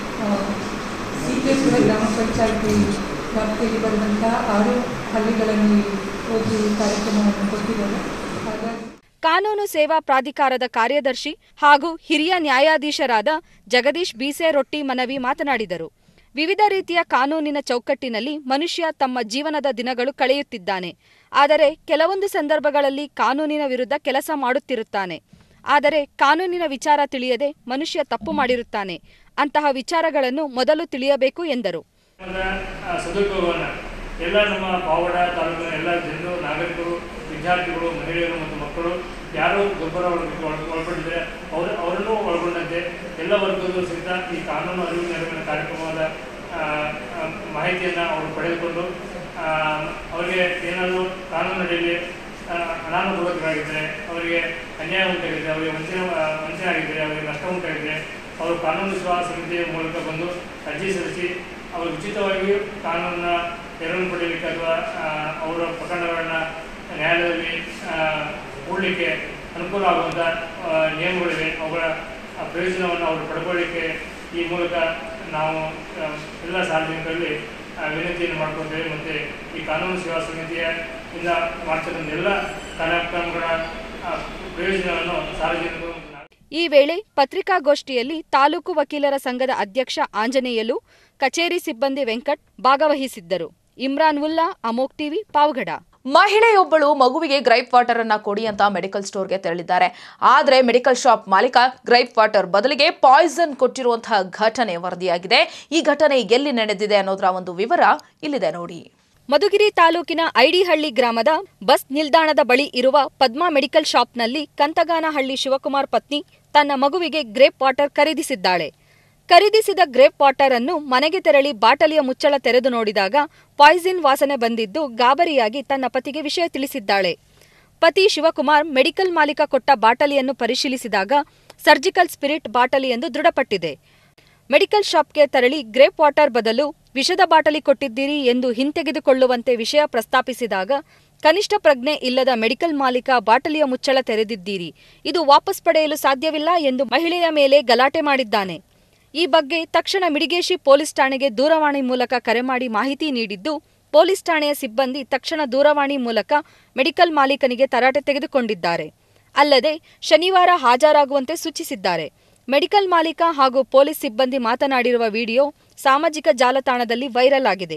ಸಿ ಕೆ ಪುರ ಗ್ರಾಮ ಪಂಚಾಯತಿ ವ್ಯಾಪ್ತಿಯಲ್ಲಿ ಬರುವಂಥ ಆರು ಹಳ್ಳಿಗಳಲ್ಲಿ ಹೋಗಿ ಕಾರ್ಯಕ್ರಮವನ್ನು ಕೊಟ್ಟಿದ್ದಾರೆ ಹಾಗಾಗಿ ಕಾನೂನು ಸೇವಾ ಪ್ರಾಧಿಕಾರದ ಕಾರ್ಯದರ್ಶಿ ಹಾಗೂ ಹಿರಿಯ ನ್ಯಾಯಾಧೀಶರಾದ ಜಗದೀಶ್ ಬೀಸೆ ರೊಟ್ಟಿ ಮನವಿ ಮಾತನಾಡಿದರು ವಿವಿಧ ರೀತಿಯ ಕಾನೂನಿನ ಚೌಕಟ್ಟಿನಲ್ಲಿ ಮನುಷ್ಯ ತಮ್ಮ ಜೀವನದ ದಿನಗಳು ಕಳೆಯುತ್ತಿದ್ದಾನೆ ಆದರೆ ಕೆಲವೊಂದು ಸಂದರ್ಭಗಳಲ್ಲಿ ಕಾನೂನಿನ ವಿರುದ್ಧ ಕೆಲಸ ಮಾಡುತ್ತಿರುತ್ತಾನೆ ಆದರೆ ಕಾನೂನಿನ ವಿಚಾರ ತಿಳಿಯದೆ ಮನುಷ್ಯ ತಪ್ಪು ಮಾಡಿರುತ್ತಾನೆ ಅಂತಹ ವಿಚಾರಗಳನ್ನು ಮೊದಲು ತಿಳಿಯಬೇಕು ಎಂದರು ಅದರ ಆ, ಸದುಪಯೋಗವನ್ನು ಎಲ್ಲ ನಮ್ಮ ಪಾವಡ ತಾಲೂಕಿನ ಎಲ್ಲ ಜನರು ನಾಗರಿಕರು ವಿದ್ಯಾರ್ಥಿಗಳು ಮಹಿಳೆಯರು ಮತ್ತು ಮಕ್ಕಳು ಯಾರು ಗೊಬ್ಬರ ಒಳಗೆ ಒಳ- ಒಳಪಟ್ಟಿದ್ದಾರೆ ಅವರು ಅವರನ್ನು ಒಳಗೊಂಡಂತೆ ಎಲ್ಲ ವರ್ಗದವರು ಸಹಿತ ಈ ಕಾನೂನು ಅರಿವು ನೆರವಿನ ಕಾರ್ಯಕ್ರಮದ ಆ, ಆ, ಮಾಹಿತಿಯನ್ನು ಅವರು ಪಡೆದುಕೊಂಡು ಆ, ಅವರಿಗೆ ಏನಾದರೂ ಕಾನೂನಿನಲ್ಲಿ ಆ, ಅನಾನುಕೂಲತೆಗಳಾಗಿದ್ದರೆ ಅವರಿಗೆ ಅನ್ಯಾಯ ಉಂಟಾಗಿದ್ದರೆ ಅವರಿಗೆ ವಂಚನೆ ಆ, ವಂಚನೆ ಆಗಿದ್ದರೆ ಅವರಿಗೆ ನಷ್ಟ ಉಂಟಾಗಿದ್ದರೆ ಅವರು ಕಾನೂನು ಸೇವಾ ಸಮಿತಿಯ ಮೂಲಕ ಬಂದು ಅರ್ಜಿ ಸಲ್ಲಿಸಿ ಅವರು ಉಚಿತವಾಗಿ ಕಾನೂನಿನ ನೆರವು ಪಡೆಯಲಿಕ್ಕೆ ಅಥವಾ ಆ, ಅವರ ಪ್ರಕರಣಗಳನ್ನು ನ್ಯಾಯಾಲಯದಲ್ಲಿ ಆ, ಹೂಡಲಿಕ್ಕೆ ಅನುಕೂಲ ಆಗುವಂಥ ಆ, ನಿಯಮಗಳಿವೆ ಅವುಗಳ ಆ, ಪ್ರಯೋಜನವನ್ನು ಅವರು ಪಡ್ಕೊಳ್ಳಿಕ್ಕೆ ಈ ಮೂಲಕ ನಾವು ಆ, ಎಲ್ಲ ಸಾರ್ವಜನಿಕರಲ್ಲಿ ಆ, ವಿನಂತಿಯನ್ನು ಮಾಡ್ಕೊತೇವೆ ಮತ್ತು ಈ ಕಾನೂನು ಸೇವಾ ಸಮಿತಿಯ ಇಂದ ಮಾಡ್ತಕ್ಕಂಥ ಎಲ್ಲ ಕಾರ್ಯಕ್ರಮಗಳ ಆ, ಪ್ರಯೋಜನವನ್ನು ಸಾರ್ವಜನಿಕರು ಮತ್ತು ನಾಗರಿಕರು ಈ ವೇಳೆ ಪತ್ರಿಕಾಗೋಷ್ಠಿಯಲ್ಲಿ ತಾಲೂಕು ವಕೀಲರ ಸಂಘದ ಅಧ್ಯಕ್ಷ ಆಂಜನೇಯಲು ಕಚೇರಿ ಸಿಬ್ಬಂದಿ ವೆಂಕಟ್ ಭಾಗವಹಿಸಿದ್ದರು ಇಮ್ರಾನ್ ಉಲ್ಲಾ ಅಮೋಕ್ ಟಿವಿ ಪಾವಗಡ ಮಹಿಳೆಯೊಬ್ಬಳು ಮಗುವಿಗೆ ಗ್ರೈಪ್ ವಾಟರ್ ಅನ್ನ ಕೊಡಿ ಅಂತ ಮೆಡಿಕಲ್ ಸ್ಟೋರ್ಗೆ ತೆರಳಿದ್ದಾರೆ ಆದ್ರೆ ಮೆಡಿಕಲ್ ಶಾಪ್ ಮಾಲೀಕ ಗ್ರೈಪ್ ವಾಟರ್ ಬದಲಿಗೆ ಪಾಯ್ಸನ್ ಕೊಟ್ಟಿರುವಂತಹ ಘಟನೆ ವರದಿಯಾಗಿದೆ ಈ ಘಟನೆ ಎಲ್ಲಿ ನಡೆದಿದೆ ಅನ್ನೋದರ ಒಂದು ವಿವರ ಇಲ್ಲಿದೆ ನೋಡಿ ಮಧುಗಿರಿ ತಾಲೂಕಿನ ಐಡಿಹಳ್ಳಿ ಗ್ರಾಮದ ಬಸ್ ನಿಲ್ದಾಣದ ಬಳಿ ಇರುವ ಪದ್ಮಾ ಮೆಡಿಕಲ್ ಶಾಪ್ನಲ್ಲಿ ಕಂತಗಾನಹಳ್ಳಿ ಶಿವಕುಮಾರ್ ಪತ್ನಿ ತನ್ನ ಮಗುವಿಗೆ ಗ್ರೇಪ್ ವಾಟರ್ ಖರೀದಿಸಿದ್ದಾಳೆ ಖರೀದಿಸಿದ ಗ್ರೇಪ್ ವಾಟರ್ ಅನ್ನು ಮನೆಗೆ ತೆರಳಿ ಬಾಟಲಿಯ ಮುಚ್ಚಳ ತೆರೆದು ನೋಡಿದಾಗ ಪಾಯ್ಸಿನ್ ವಾಸನೆ ಬಂದಿದ್ದು ಗಾಬರಿಯಾಗಿ ತನ್ನ ಪತಿಗೆ ವಿಷಯ ತಿಳಿಸಿದ್ದಾಳೆ ಪತಿ ಶಿವಕುಮಾರ್ ಮೆಡಿಕಲ್ ಮಾಲೀಕ ಕೊಟ್ಟ ಬಾಟಲಿಯನ್ನು ಪರಿಶೀಲಿಸಿದಾಗ ಸರ್ಜಿಕಲ್ ಸ್ಪಿರಿಟ್ ಬಾಟಲಿ ಎಂದು ದೃಢಪಟ್ಟಿದೆ ಮೆಡಿಕಲ್ ಶಾಪ್ಗೆ ತೆರಳಿ ಗ್ರೇಪ್ ವಾಟರ್ ಬದಲು ವಿಷದ ಬಾಟಲಿ ಕೊಟ್ಟಿದ್ದೀರಿ ಎಂದು ಹಿಂತೆಗೆದುಕೊಳ್ಳುವಂತೆ ವಿಷಯ ಪ್ರಸ್ತಾಪಿಸಿದಾಗ ಕನಿಷ್ಠ ಪ್ರಜ್ಞೆ ಇಲ್ಲದ ಮೆಡಿಕಲ್ ಮಾಲೀಕ ಬಾಟಲಿಯ ಮುಚ್ಚಳ ತೆರೆದಿದ್ದೀರಿ ಇದು ವಾಪಸ್ ಪಡೆಯಲು ಸಾಧ್ಯವಿಲ್ಲ ಎಂದು ಮಹಿಳೆಯ ಮೇಲೆ ಗಲಾಟೆ ಮಾಡಿದ್ದಾನೆ ಈ ಬಗ್ಗೆ ತಕ್ಷಣ ಮಿಡಿಗೇಶಿ ಪೊಲೀಸ್ ಠಾಣೆಗೆ ದೂರವಾಣಿ ಮೂಲಕ ಕರೆ ಮಾಡಿ ಮಾಹಿತಿ ನೀಡಿದ್ದು ಪೊಲೀಸ್ ಠಾಣೆಯ ಸಿಬ್ಬಂದಿ ತಕ್ಷಣ ದೂರವಾಣಿ ಮೂಲಕ ಮೆಡಿಕಲ್ ಮಾಲೀಕನಿಗೆ ತರಾಟೆ ತೆಗೆದುಕೊಂಡಿದ್ದಾರೆ ಅಲ್ಲದೆ ಶನಿವಾರ ಹಾಜರಾಗುವಂತೆ ಸೂಚಿಸಿದ್ದಾರೆ ಮೆಡಿಕಲ್ ಮಾಲೀಕ ಹಾಗೂ ಪೊಲೀಸ್ ಸಿಬ್ಬಂದಿ ಮಾತನಾಡಿರುವ ವಿಡಿಯೋ ಸಾಮಾಜಿಕ ಜಾಲತಾಣದಲ್ಲಿ ವೈರಲ್ ಆಗಿದೆ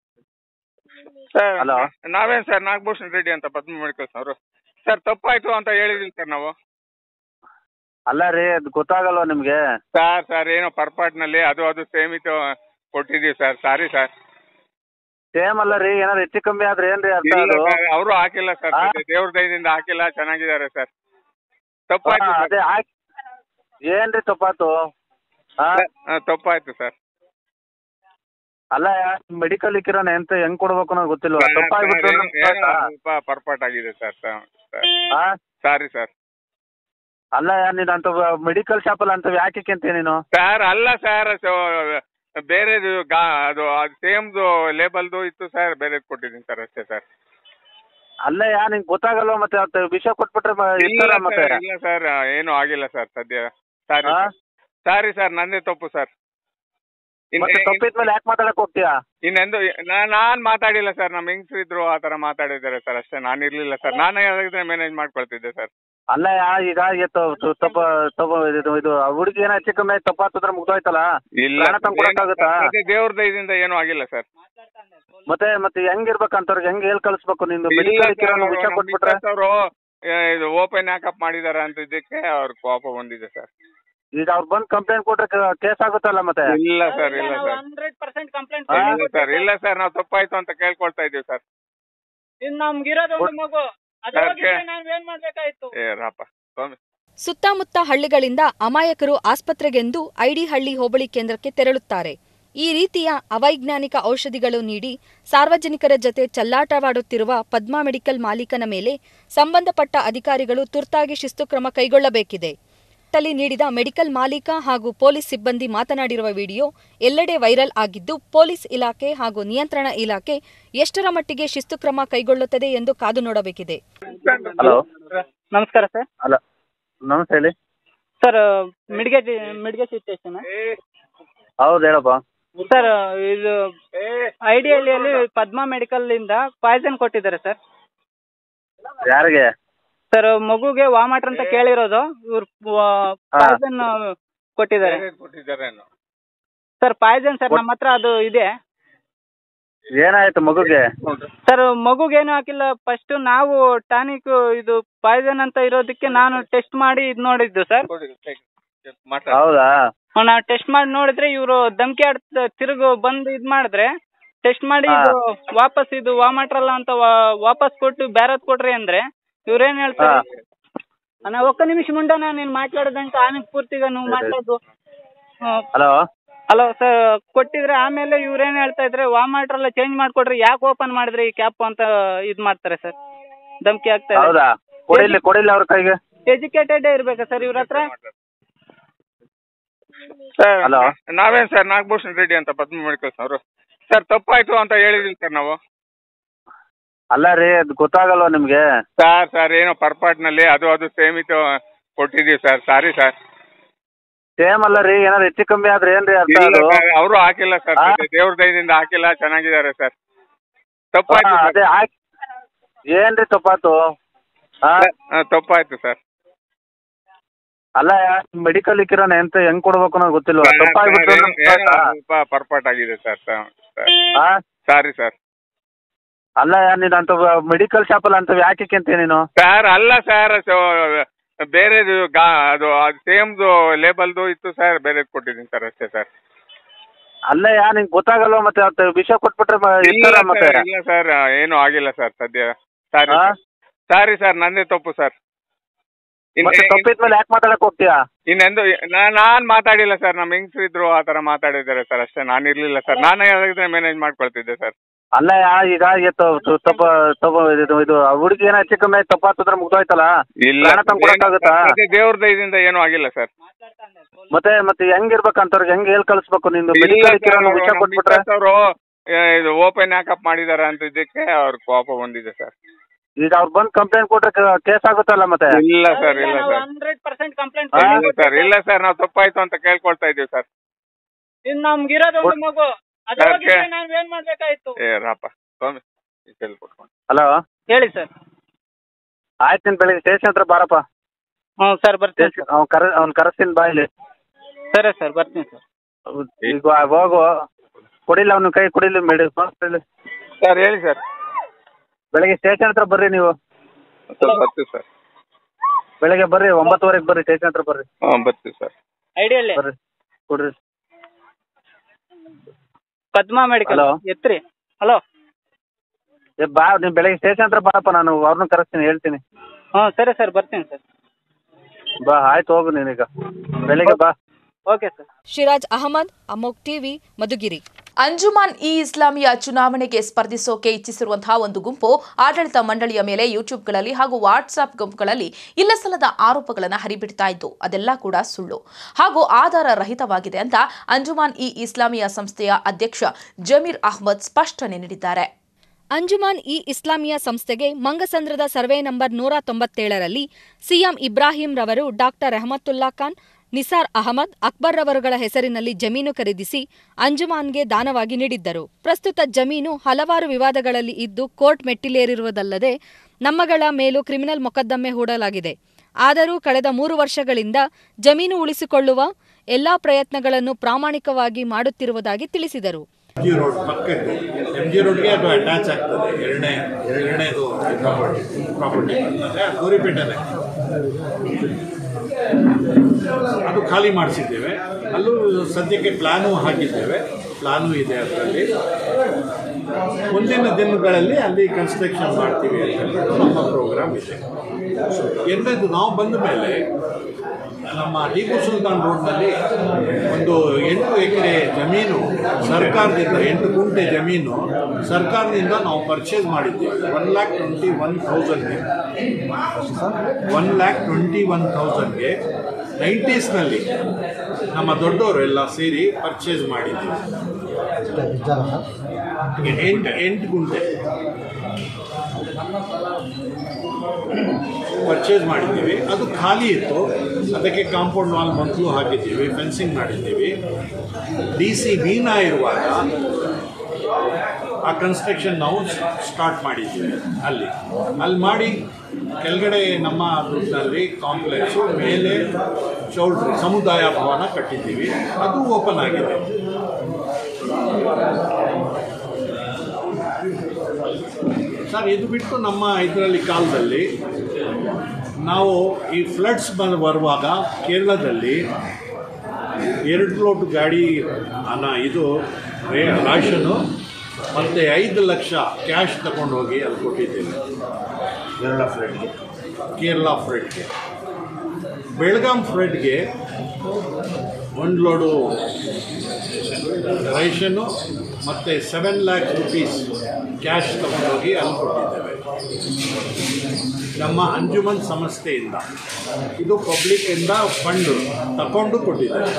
ಸರ್ ಹಲೋ ನಾವೇನ್ ಸರ್ ನಾಗಭೂಷಣ್ ರೆಡ್ಡಿ ಅಂತ ಪದ್ಮ ಮೆಡಿಕಲ್ಸ್ ಅವರು ಸರ್ ತಪ್ಪಾಯ್ತು ಅಂತ ಹೇಳಿದೀವಿ ಸರ್ ನಾವು ಅಲ್ಲ ರೀ ಅದು ಗೊತ್ತಾಗಲ್ವಾ ನಿಮ್ಗೆ ಸರ್ ಸರ್ ಏನೋ ಪರ್ಪಾಟ್ನಲ್ಲಿ ಅದು ಅದು ಸೇಮ್ ಇತ್ತು ಕೊಟ್ಟಿದ್ದೀವಿ ಸರ್ ಸಾರಿ ಸರ್ ಸೇಮ್ ಅಲ್ಲ ರೀ ಏನಾದ್ರು ಹೆಚ್ಚು ಕಮ್ಮಿ ಆದ್ರೆ ಏನ್ರಿ ಅರ್ಥ ಇಲ್ಲ ಅದು ಸರ್ ಅವರು ಹಾಕಿಲ್ಲ ಸರ್ ಆ? ದೇವ್ರ ದಯದಿಂದ ಹಾಕಿಲ್ಲ ಚೆನ್ನಾಗಿದ್ದಾರೆ ಸರ್ ಹಾ, ತಪ್ಪಾಯ್ತು ಸರ್. ಅದೇ ಹಾಕಿ ಏನ್ರಿ ತಪ್ಪಾತು ಹಾ ಹಾ, ತಪ್ಪಾಯ್ತು ಸರ್ ಅಲ್ಲ ಮೆಡಿಕಲ್ ಇಕ್ಕಿರೋನ ಎಂತ ಹೆಂಗ್ ಕೊಡ್ಬೇಕು ಅನ್ನೋದು ಗೊತ್ತಿಲ್ವಾ ತಪ್ಪಾಗ್ಬಿಟ್ಟು ಏನೋ- ಏನೋ ಸ್ವಲ್ಪ ಪರ್ಪಾಟ್ ಆಗಿದೆ ಸರ್ ಹಾ ಸಾರಿ ಸರ್ ಅಲ್ಲ ನೀನು ಅಂತ ಮೆಡಿಕಲ್ ಶಾಪಲ್ಲಿ ಅಂತ ಯಾಕೆ ಅಂತೀಯ ನೀನು ಸರ್ ಅಲ್ಲ ಸರ್ ಬೇರೆದು ಗಾ ಅದು ಸೇಮ್ದು ಲೇಬಲ್ದು ಇತ್ತು ಸರ್ ಬೇರೆದು ಕೊಟ್ಟಿದ್ದೀನಿ ಸರ್ ಅಷ್ಟೇ ಸರ್ ಅಲ್ಲ ಯಾ ನಿಂಗೆ ಗೊತ್ತಾಗಲ್ವಾ ಮತ್ತೆ ಅವತ್ತು ವಿಷ ಕೊಟ್ಬಿಟ್ರೆ ಮ- ಇಲ್ಲ ಇರ್ತಾರ ಮತ್ತೆ ಸರ್ ಇಲ್ಲ ಸರ್ ಏನು ಆಗಿಲ್ಲ ಸರ್ ಸದ್ಯ ಸಾರಿ ಆ? ಸಾರಿ ಸರ್ ನಂದೇ ತಪ್ಪು ಸರ್ ಮತ್ತೆ ತಪ್ಪಿದ್ಮೇಲೆ ಯಾಕೆ ಮಾತಾಡಕ್ ಹೋಗ್ತೀಯಾ ಇನ್ನೆಂದು ನಾ- ನಾನ್ ಮಾತಾಡಿಲ್ಲ ಸರ್ ನಮ್ಮ ಹೆಂಗಸರು ಇದ್ರು ಆ ತರ ಮಾತಾಡಿದ್ದಾರೆ ಸರ್ ಅಷ್ಟೇ ನಾನು ಇರ್ಲಿಲ್ಲ ಸರ್ ನಾನೇ ಯಾವ್ದಾಗಿದ್ರೆ ಮ್ಯಾನೇಜ್ ಮಾಡ್ಕೊಳ್ತಿದ್ದೆ ಸರ್ ಅಲ್ಲ ಯಾ ಈಗ ಎತ್ತು ತಪ್ಪ ತಪ್ಪ ಇದು ಇದು ಆ ಹುಡುಗಿ ಏನೋ ಹೆಚ್ಚು ಕಮ್ಮಿ ತಪ್ಪಾತಂದ್ರೆ ಮುಗ್ದೋಯ್ತಲ್ಲ ಇಲ್ಲ ಪ್ರಾಣ ತಂದು ಕೊಡಕ್ಕಾಗುತ್ತಾ ಮತ್ತೆ ದೇವ್ರ ದಯದಿಂದ ಏನೂ ಆಗಿಲ್ಲ ಸರ್ ಮತ್ತೆ ಮತ್ತೆ ಹೆಂಗಿರ್ಬೇಕಂತವ್ರಿಗೆ ಹೆಂಗ್ ಹೇಳ್ ಕಳಿಸ್ಬೇಕು ನಿಂದು ಇಲ್ಲ ಮೆಡಿಕಲ್ ಸರ್, ಇಕ್ಕಿರೋನು ಅವ್ರು ವಿಷ ನಮ್ಮ ಕೊಟ್ಬಿಟ್ರೆ ಮಿಸ್ಸಸ್ ಅವರು, ಏ, ಇದು ಓಪನ್ ಯಾಕಪ್ ಮಾಡಿದಾರೆ ಅಂತ ಇದಕ್ಕೆ ಅವ್ರ ಕೋಪ ಬಂದಿದೆ ಸರ್ ಈಗ ಅವ್ರು ಬಂದು ಕಂಪ್ಲೇಂಟ್ ಕೊಟ್ರೆ ಕೇಸ್ ಆಗುತ್ತಲ್ಲ ಮತ್ತೆ ಇಲ್ಲ ಸರ್ ಇಲ್ಲ ಸರ್ ಹಂಡ್ರೆಡ್ ಪರ್ಸೆಂಟ್ ಕಂಪ್ಲೇಂಟ್ ಇಲ್ಲ ಸರ್ ಇಲ್ಲ ಸರ್ ನಾವು ತಪ್ಪಾಯ್ತು ಅಂತ ಕೇಳ್ಕೊಳ್ತಾ ಇದೀವಿ ಸರ್ ಇನ್ನು ನಮ್ಗಿರೋದು ಒಂದು ಮಗು ಅದು ಸರ್, ಹೋಗಿದ್ರೆ ಕೇ- ನಾವ್ ಏನ್ ಮಾಡ್ಬೇಕಾಯ್ತು ಏ ರಾಪ ಸ್ವಾಮಿ ಸುತ್ತಮುತ್ತ ಹಳ್ಳಿಗಳಿಂದ ಅಮಾಯಕರು ಆಸ್ಪತ್ರೆಗೆಂದು ಐಡಿಹಳ್ಳಿ ಹೋಬಳಿ ಕೇಂದ್ರಕ್ಕೆ ತೆರಳುತ್ತಾರೆ ಈ ರೀತಿಯ ಅವೈಜ್ಞಾನಿಕ ಔಷಧಿಗಳು ನೀಡಿ ಸಾರ್ವಜನಿಕರ ಜತೆ ಚೆಲ್ಲಾಟವಾಡುತ್ತಿರುವ ಪದ್ಮಾ ಮೆಡಿಕಲ್ ಮಾಲೀಕನ ಮೇಲೆ ಸಂಬಂಧಪಟ್ಟ ಅಧಿಕಾರಿಗಳು ತುರ್ತಾಗಿ ಶಿಸ್ತು ಕ್ರಮ ಕೈಗೊಳ್ಳಬೇಕಿದೆ ತಲಿ ನೀಡಿದ ಮೆಡಿಕಲ್ ಮಾಲೀಕ ಹಾಗೂ ಪೊಲೀಸ್ ಸಿಬ್ಬಂದಿ ಮಾತನಾಡಿರುವ ವಿಡಿಯೋ ಎಲ್ಲೆಡೆ ವೈರಲ್ ಆಗಿದ್ದು ಪೊಲೀಸ್ ಇಲಾಖೆ ಹಾಗೂ ನಿಯಂತ್ರಣ ಇಲಾಖೆ ಎಷ್ಟರ ಮಟ್ಟಿಗೆ ಶಿಸ್ತು ಕ್ರಮ ಕೈಗೊಳ್ಳುತ್ತದೆ ಎಂದು ಕಾದು ನೋಡಬೇಕಿದೆ ಹಲೋ ನಮಸ್ಕಾರ ಸರ್ ಅಲ್ಲ ನಮಸ್ತೆ ಹೇಳಿ ಸರ್ ಮಿಡ್ಗೆ ಮಿಡ್ಗೆ ಸ್ಟೇಷನ್ ಹೌದು ಹೇಳಪ್ಪ ಸರ್ ಇದು ಐಡಿಯಲ್ಲಿ ಪದ್ಮಾ ಮೆಡಿಕಲ್ ಇಂದ ಪಾಯ್ಸನ್ ಕೊಟ್ಟಿದ್ದಾರೆ ಸರ್ ಯಾರಿಗೆ ಸರ್ ಮಗುಗೆ ವಾಮಾಟ್ರ್ ಅಂತ ಕೇಳಿರೋದು ಇವ್ರು ಪಾಯ್ಸನ್ ಕೊಟ್ಟಿದ್ದಾರೆ ಕೊಟ್ಟಿದ್ದಾರೇನು ಸರ್ ಪಾಯ್ಸನ್ ಸರ್ ನಮ್ಮ ಹತ್ರ ಅದು ಇದೆ ಏನಾಯ್ತು ಮಗುಗೆ ಸರ್ ಮಗುಗೇನು ಹಾಕಿಲ್ಲ ಫಸ್ಟ್ ನಾವು ಟಾನಿಕ್ ಇದು ಪಾಯ್ಸನ್ ಅಂತ ಇರೋದಕ್ಕೆ ನಾನು ಟೆಸ್ಟ್ ಮಾಡಿ ಇದು ನೋಡಿದ್ದು ಸರ್ ಮಾತಾಡ ಹೌದಾ ನಾವು ಟೆಸ್ಟ್ ಮಾಡಿ ನೋಡಿದ್ರೆ ಇವರು ಧಮ್ಕಿ ಆಡ್ತ ತಿರುಗು ಬಂದು ಇದು ಮಾಡಿದ್ರೆ ಟೆಸ್ಟ್ ಮಾಡಿ ಹಾ. ಇದು ವಾಪಸ್ ಇದು ವಾಮಾಟ್ರಲ್ಲ ಅಂತ ವಾ- ವಾಪಸ್ ಕೊಟ್ಟು ಬ್ಯಾರದ್ ಕೊಡ್ರಿ ಅಂದ್ರೆ ಇವ್ರೇನ್ ಹೇಳ್ತಾರೆ ನಾ ಒಕ್ಕ ನಿಮಿಷ ಮುಂಡನ ನೀನ್ ಮಾತಾಡೋದಂತ ಆಮೇಲೆ ಪೂರ್ತಿಗ ನೀವು ಮಾತಾಡೋದು ಹಲೋ ಹಲೋ ಸರ್ ಕೊಟ್ಟಿದ್ರೆ ಆಮೇಲೆ ಇವ್ರೇನ್ ಹೇಳ್ತಾ ಇದ್ರೆ ವಾಮಾಟ್ರಲ್ಲ ಚೇಂಜ್ ಮಾಡ್ಕೊಡ್ರಿ ಯಾಕೆ ಓಪನ್ ಮಾಡಿದ್ರಿ ಈ ಕ್ಯಾಪ್ ಅಂತ ಇದ್ ಮಾಡ್ತಾರೆ ಸರ್ ಧಮ್ಕಿ ಆಗ್ತಾ ಹೌದಾ ಕೊಡಿಲಿ ಕೊಡಿಲಿ ಅವ್ರ ಕೈಗೆ ಎಜುಕೇಟೆಡ್ ಇರ್ಬೇಕಾ ಸರ್ ಇವ್ರ ಹತ್ರ ಸರ್ ಹಲೋ ನಾವೇನ್ ಸರ್ ನಾಗಭೂಷಣ್ ರೆಡ್ಡಿ ಅಂತ ಪದ್ಮ ಮೆಡಿಕಲ್ಸ್ ಅವರು ಸರ್ ತಪ್ಪಾಯ್ತು ಅಂತ ಹೇಳಿದೀವಿ ಸರ್ ನಾವು ಅಲ್ಲ ರೀ ಅದು ಗೊತ್ತಾಗಲ್ವಾ ನಿಮ್ಗೆ ಸರ್ ಸರ್ ಏನೋ ಪರ್ಪಾಟ್ನಲ್ಲಿ ಅದು ಅದು ಸೇಮ್ ಇತ್ತು ಕೊಟ್ಟಿದೀವಿ ಸರ್ ಸಾರಿ ಸರ್ ಸೇಮ್ ಅಲ್ಲ ರೀ ಏನಾದ್ರು ಹೆಚ್ಚು ಕಮ್ಮಿ ಆದ್ರೆ ಏನ್ರಿ ಅರ್ಥ ಇಲ್ಲ ಅದು ಸರ್ ಅವರು ಹಾಕಿಲ್ಲ ಸರ್ ಆ? ದೇವ್ರ ದಯದಿಂದ ಹಾಕಿಲ್ಲ ಚೆನ್ನಾಗಿದ್ದಾರೆ ಸರ್ ತಪ್ಪಾಯ್ತು ಹಾ, ಸರ್. ಅದೇ ಹಾಕಿ ಏನ್ರಿ ತಪ್ಪಾತು ಹಾ ಆ, ತಪ್ಪಾಯ್ತು ಸರ್ ಅಲ್ಲ ಮೆಡಿಕಲ್ ಇಕ್ಕಿರೋಣ ಎಂತ ಹೆಂಗ್ ಕೊಡ್ಬೇಕು ಅನ್ನೋದು ಗೊತ್ತಿಲ್ವಾ ಸರ್, ತಪ್ಪಾಗ್ಬಿಟ್ಟು ಏನೋ- ನಮ್ಗೆ ಏನೋ ಗೊತ್ತಾ? ಸ್ವಲ್ಪ ಪರ್ಪಾಟ್ ಆಗಿದೆ ಸರ್ ಹಾ ಸಾರಿ ಸರ್ ಅಲ್ಲ ನೀನ್ ಅಂತ ಮೆಡಿಕಲ್ ಶಾಪಲ್ಲಿ ಅಂತವ್ ಯಾಕೆ ಅಂತ ನೀನು ಸರ್ ಅಲ್ಲ ಸರ್ ಬೇರೆದು ಗಾ ಅದು ಅದು ಸೇಮ್ದು ಲೇಬಲ್ದು ಇತ್ತು ಸರ್ ಬೇರೆದು ಕೊಟ್ಟಿದ್ದೀನಿ ಸರ್ ಅಷ್ಟೇ ಸರ್ ಅಲ್ಲ ಯಾ ನಿಂಗೆ ಗೊತ್ತಾಗಲ್ವಾ ಮತ್ತೆ ಅದು ವಿಷ ಕೊಟ್ಬಿಟ್ರೆ ಮ- ಇಲ್ಲ ಇರ್ತಾರ ಮತ್ತೆ ಸರ್ ಇಲ್ಲ ಸರ್ ಏನು ಆಗಿಲ್ಲ ಸರ್ ಸದ್ಯ ಸಾರಿ ಹಾ? ಸಾರಿ ಸರ್ ನಂದೇ ತಪ್ಪು ಸರ್ ಮತ್ತೆ ತಪ್ಪಿದ್ಮೇಲೆ ಯಾಕೆ ಮಾತಾಡಕ್ ಹೋಗ್ತೀಯಾ ಇನ್ನೆಂದು ನಾ- ನಾನ್ ಮಾತಾಡಿಲ್ಲ ಸರ್ ನಮ್ಮ ಹೆಂಗಸರು ಇದ್ರು ಆ ತರ ಮಾತಾಡಿದ್ದಾರೆ ಸರ್ ಅಷ್ಟೇ ನಾನು ಇರ್ಲಿಲ್ಲ ಸರ್ ನಾನೇ ಹೇಳಿದ್ರೆ ಮ್ಯಾನೇಜ್ ಮಾಡ್ಕೊಳ್ತಿದ್ದೆ ಸರ್ ಅಲ್ಲ ಯಾ ಈಗ ಎತ್ತು ತು- ತಪ್ಪ ತಪ್ಪ ಇದು ಇದು ಆ ಹುಡುಗಿ ಏನೋ ಹೆಚ್ಚು ಕಮ್ಮಿ ಆಯ್ತು, ತಪ್ಪಾತಂದ್ರೆ ಮುಗ್ದೋಯ್ತಲ್ಲ ಇಲ್ಲ ಪ್ರಾಣ ತಂದು ಕೊಡಕ್ಕಾಗುತ್ತಾ ದೇವ್ರ ದಯದಿಂದ ಏನೂ ಆಗಿಲ್ಲ ಸರ್ ಮತ್ತೆ ಮತ್ತೆ ಹೆಂಗಿರ್ಬೇಕಂತವ್ರಿಗೆ ಹೆಂಗ್ ಹೇಳ್ ಕಳಿಸ್ಬೇಕು ನಿಂದು ಮೆಡಿಕಲ್ ಇಕ್ಕಿರೋ ವಿಷ ಕೊಟ್ಬಿಟ್ರೆ ಅವರು ಇದು ಓಪನ್ ಯಾಕಪ್ ಮಾಡಿದಾರೆ ಅಂತ ಇದಕ್ಕೆ ಅವ್ರ ಕೋಪ ಬಂದಿದೆ ಸರ್ ಈಗ ಅವ್ರು ಬಂದು ಕಂಪ್ಲೇಂಟ್ ಕೊಟ್ರೆ ಕೇಸ್ ಆಗುತ್ತಲ್ಲ ಮತ್ತೆ ಇಲ್ಲ ಸರ್ ಇಲ್ಲ ಸರ್ ಹಂಡ್ರೆಡ್ ಪರ್ಸೆಂಟ್ ಕಂಪ್ಲೇಂಟ್ ಇಲ್ಲ ಸರ್ ಇಲ್ಲ ಸರ್ ನಾವು ತಪ್ಪಾಯ್ತು ಅಂತ ಕೇಳ್ಕೊಳ್ತಾ ಇದೀವಿ ಸರ್ ಇನ್ ನಮ್ಗಿರೋದು ಒಂದು ಮಗು ಅದು ಸರ್, ಹೋಗಿದ್ರೆ ಕೇ- ನಾವ್ ಏನ್ ಮಾಡ್ಬೇಕಾಯ್ತು ಏ ರಾಪ ಸ್ವಾಮಿ ಈ ಕೈಲಿ ಕೊಟ್ಕೊಂಡು ಹಲೋ ಹೇಳಿ ಸರ್ ಆಯ್ತು ನೀನ್ ಬೆಳಿಗ್ಗೆ ಸ್ಟೇಷನ್ ಹತ್ರ ಬಾರಪ್ಪ ಹ್ಞೂ ಸರ್ ಬರ್ತೀನಿ ಸರ್ ಅವ್ನು ಕರ ಅವ್ನು ಕರೆಸ್ತೀನಿ ಬಾ ಇಲ್ಲಿ ಸರಿ ಸರ್ ಬರ್ತೀನಿ ಸರ್ ಈಗ ಹೋಗು ಕೊಡಿಲ್ಲ ಅವ್ನ ಕೈ ಕೊಡಿಲಿ ಮೇಡಿ ಸರ್ ಹೇಳಿ ಸರ್ ಬೆಳಿಗ್ಗೆ ಸ್ಟೇಷನ್ ಹತ್ರ ಬರ್ರಿ ನೀವು ಸರ್ ಬರ್ತೀವಿ ಸರ್ ಬೆಳಿಗ್ಗೆ ಬರ್ರಿ ಒಂಬತ್ತುವರೆಗೆ ಬರ್ರಿ ಸ್ಟೇಷನ್ ಹತ್ರ ಬರ್ರಿ ಹಾಂ ಬರ್ತೀವಿ ಸರ್ ಐಡಿಯಲ್ಲಿ ಬರ್ರಿ ಕೊಡ್ರಿ ಪದ್ಮಾ ಮೆಡಿಕಲ್ Hello? ಎತ್ರಿ ಹಲೋ ಏ ಬಾ ನೀವು ಬೆಳಿಗ್ಗೆ ಸ್ಟೇಷನ್ ಹತ್ರ ಬಾರಪ್ಪ ನಾನು ಅವ್ರನ್ನ ಕರೆಸ್ತೀನಿ ಹೇಳ್ತೀನಿ ಹ್ಞೂ ಸರಿ ಸರ್ ಬರ್ತೀನಿ ಸರ್ ಬಾ ಆಯ್ತು ಹೋಗು ನೀನೀಗ ಬೆಳಿಗ್ಗೆ ಬಾ ಓಕೆ ಸರ್ ಶಿರಾಜ್ ಅಹಮದ್ ಅಮೋಕ್ ಟಿವಿ ಮಧುಗಿರಿ ಅಂಜುಮಾನ್ ಇ ಇಸ್ಲಾಮಿಯ ಚುನಾವಣೆಗೆ ಸ್ಪರ್ಧಿಸೋಕೆ ಇಚ್ಛಿಸಿರುವಂತಹ ಒಂದು ಗುಂಪು ಆಡಳಿತ ಮಂಡಳಿಯ ಮೇಲೆ ಯೂಟ್ಯೂಬ್ಗಳಲ್ಲಿ ಹಾಗೂ ವಾಟ್ಸ್ಆಪ್ ಗುಂಪುಗಳಲ್ಲಿ ಇಲ್ಲಸಲ್ಲದ ಆರೋಪಗಳನ್ನು ಹರಿಬಿಡ್ತಾ ಇದ್ದು ಅದೆಲ್ಲ ಕೂಡ ಸುಳ್ಳು ಹಾಗೂ ಆಧಾರ ರಹಿತವಾಗಿದೆ ಅಂತ ಅಂಜುಮಾನ್ ಇ ಇಸ್ಲಾಮಿಯ ಸಂಸ್ಥೆಯ ಅಧ್ಯಕ್ಷ ಜಮೀರ್ ಅಹ್ಮದ್ ಸ್ಪಷ್ಟನೆ ನೀಡಿದ್ದಾರೆ ಅಂಜುಮಾನ್ ಇ ಇಸ್ಲಾಮಿಯಾ ಸಂಸ್ಥೆಗೆ ಮಂಗಸಂದ್ರದ ಸರ್ವೆ ನಂಬರ್ ನೂರ ತೊಂಬತ್ತೇಳರಲ್ಲಿ ಸಿಎಂ ಇಬ್ರಾಹಿಂ ರವರು ಡಾಕ್ಟರ್ ರೆಹಮತುಲ್ಲಾ ಖಾನ್ ನಿಸಾರ್ ಅಹಮದ್ ಅಕ್ಬರ್ ರವರುಗಳ ಹೆಸರಿನಲ್ಲಿ ಜಮೀನು ಖರೀದಿಸಿ ಅಂಜುಮಾನ್ಗೆ ದಾನವಾಗಿ ನೀಡಿದ್ದರು ಪ್ರಸ್ತುತ ಜಮೀನು ಹಲವಾರು ವಿವಾದಗಳಲ್ಲಿ ಇದ್ದು ಕೋರ್ಟ್ ಮೆಟ್ಟಿಲೇರಿರುವುದಲ್ಲದೆ ನಮ್ಮಗಳ ಮೇಲೂ ಕ್ರಿಮಿನಲ್ ಮೊಕದ್ದಮೆ ಹೂಡಲಾಗಿದೆ ಆದರೂ ಕಳೆದ ಮೂರು ವರ್ಷಗಳಿಂದ ಜಮೀನು ಉಳಿಸಿಕೊಳ್ಳುವ ಎಲ್ಲಾ ಪ್ರಯತ್ನಗಳನ್ನು ಪ್ರಾಮಾಣಿಕವಾಗಿ ಮಾಡುತ್ತಿರುವುದಾಗಿ ತಿಳಿಸಿದರು ಎಂ ಜಿ ರೋಡ್ ಪಕ್ಕದ್ದು ಎಂ ಜಿ ರೋಡ್ಗೆ ಅದು ಅಟ್ಯಾಚ್ ಆಗ್ತದೆ ಎರಡನೇ ಎರಡನೇದು ಪ್ರಾಪರ್ಟಿ ಪ್ರಾಪರ್ಟಿ ಅಂದರೆ ಗೌರಿಪೇಟೆನೆ ಅದು ಖಾಲಿ ಮಾಡಿಸಿದ್ದೇವೆ ಅಲ್ಲೂ ಸದ್ಯಕ್ಕೆ ಪ್ಲ್ಯಾನು ಹಾಕಿದ್ದೇವೆ ಪ್ಲ್ಯಾನು ಇದೆ ಅದರಲ್ಲಿ ಮುಂದಿನ ದಿನಗಳಲ್ಲಿ ಅಲ್ಲಿ ಕನ್ಸ್ಟ್ರಕ್ಷನ್ ಮಾಡ್ತೀವಿ ಅಂತ ಹೇಳ್ಬಿಟ್ಟು ನಮ್ಮ ಪ್ರೋಗ್ರಾಮ್ ಇದೆ ಎರಡನೇದು ನಾವು ಬಂದ ಮೇಲೆ ನಮ್ಮ ಟಿಪ್ಪು ಸುಲ್ತಾನ್ ರೋಡ್ನಲ್ಲಿ ಒಂದು ಎಂಟು ಎಕರೆ ಜಮೀನು ಸರ್ಕಾರದಿಂದ ಎಂಟು ಗುಂಟೆ ಜಮೀನು ಸರ್ಕಾರದಿಂದ ನಾವು ಪರ್ಚೇಸ್ ಮಾಡಿದ್ದೀವಿ ಒನ್ ಲ್ಯಾಕ್ ಟ್ವೆಂಟಿ ಒನ್ ಥೌಸಂಡ್ಗೆ ಒನ್ ಲ್ಯಾಕ್ ಟ್ವೆಂಟಿ ಒನ್ ಥೌಸಂಡ್ಗೆ ನೈಂಟೀಸ್ನಲ್ಲಿ ನಮ್ಮ ದೊಡ್ಡವರು ಎಲ್ಲ ಸೇರಿ ಪರ್ಚೇಸ್ ಮಾಡಿದ್ದೀವಿ ಎಂಟು ಎಂಟು ಗುಂಟೆ ಪರ್ಚೇಸ್ ಮಾಡಿದ್ದೀವಿ ಅದು ಖಾಲಿ ಇತ್ತು ಅದಕ್ಕೆ ಕಾಂಪೌಂಡ್ ವಾಲ್ ಮೊದಲು ಹಾಕಿದ್ದೀವಿ ಫೆನ್ಸಿಂಗ್ ಮಾಡಿದ್ದೀವಿ ಡಿ ಸಿ ಮೀನಾ ಇರುವಾಗ ಆ ಕನ್ಸ್ಟ್ರಕ್ಷನ್ ನಾವು ಸ್ಟಾರ್ಟ್ ಮಾಡಿದ್ದೀವಿ ಅಲ್ಲಿ ಅಲ್ಲಿ ಮಾಡಿ ಕೆಳಗಡೆ ನಮ್ಮ ದುಡ್ಡಿನಲ್ಲಿ ಕಾಂಪ್ಲೆಕ್ಸು ಮೇಲೆ ಚೌಲ್ಟ್ರಿ ಸಮುದಾಯ ಭವನ ಕಟ್ಟಿದ್ದೀವಿ ಅದು ಓಪನ್ ಆಗಿದೆ ಸರ್ ಇದು ಬಿಟ್ಟು ನಮ್ಮ ಇದರಲ್ಲಿ ಕಾಲದಲ್ಲಿ ನಾವು ಈ ಫ್ಲಡ್ಸ್ ಬಂದು ಬರುವಾಗ ಕೇರಳದಲ್ಲಿ ಎರಡು ಲೋಟ್ ಗಾಡಿ ಅನ್ನ ಇದು ರೇ ರಾಷನು ಮತ್ತು ಐದು ಲಕ್ಷ ಕ್ಯಾಶ್ ತಗೊಂಡು ಹೋಗಿ ಅಲ್ಲಿ ಕೊಟ್ಟಿದ್ದೇವೆ ಕೇರಳ ಫ್ಲಡ್ಗೆ ಕೇರಳ ಫ್ಲಡ್ಗೆ ಬೆಳಗಾಂ ಫ್ಲಡ್ಗೆ ಒಂದು ಲೋಡು ರೈಷನ್ನು ಮತ್ತು ಸೆವೆನ್ ಲ್ಯಾಕ್ಸ್ ರುಪೀಸ್ ಕ್ಯಾಶ್ ತಗೊಂಡೋಗಿ ಅಲ್ಲಿ ಕೊಟ್ಟಿದ್ದೇವೆ ನಮ್ಮ ಅಂಜುಮನ್ ಸಂಸ್ಥೆಯಿಂದ ಇದು ಪಬ್ಲಿಕ್ಕಿಂದ ಫಂಡ್ ತಗೊಂಡು ಕೊಟ್ಟಿದ್ದೇವೆ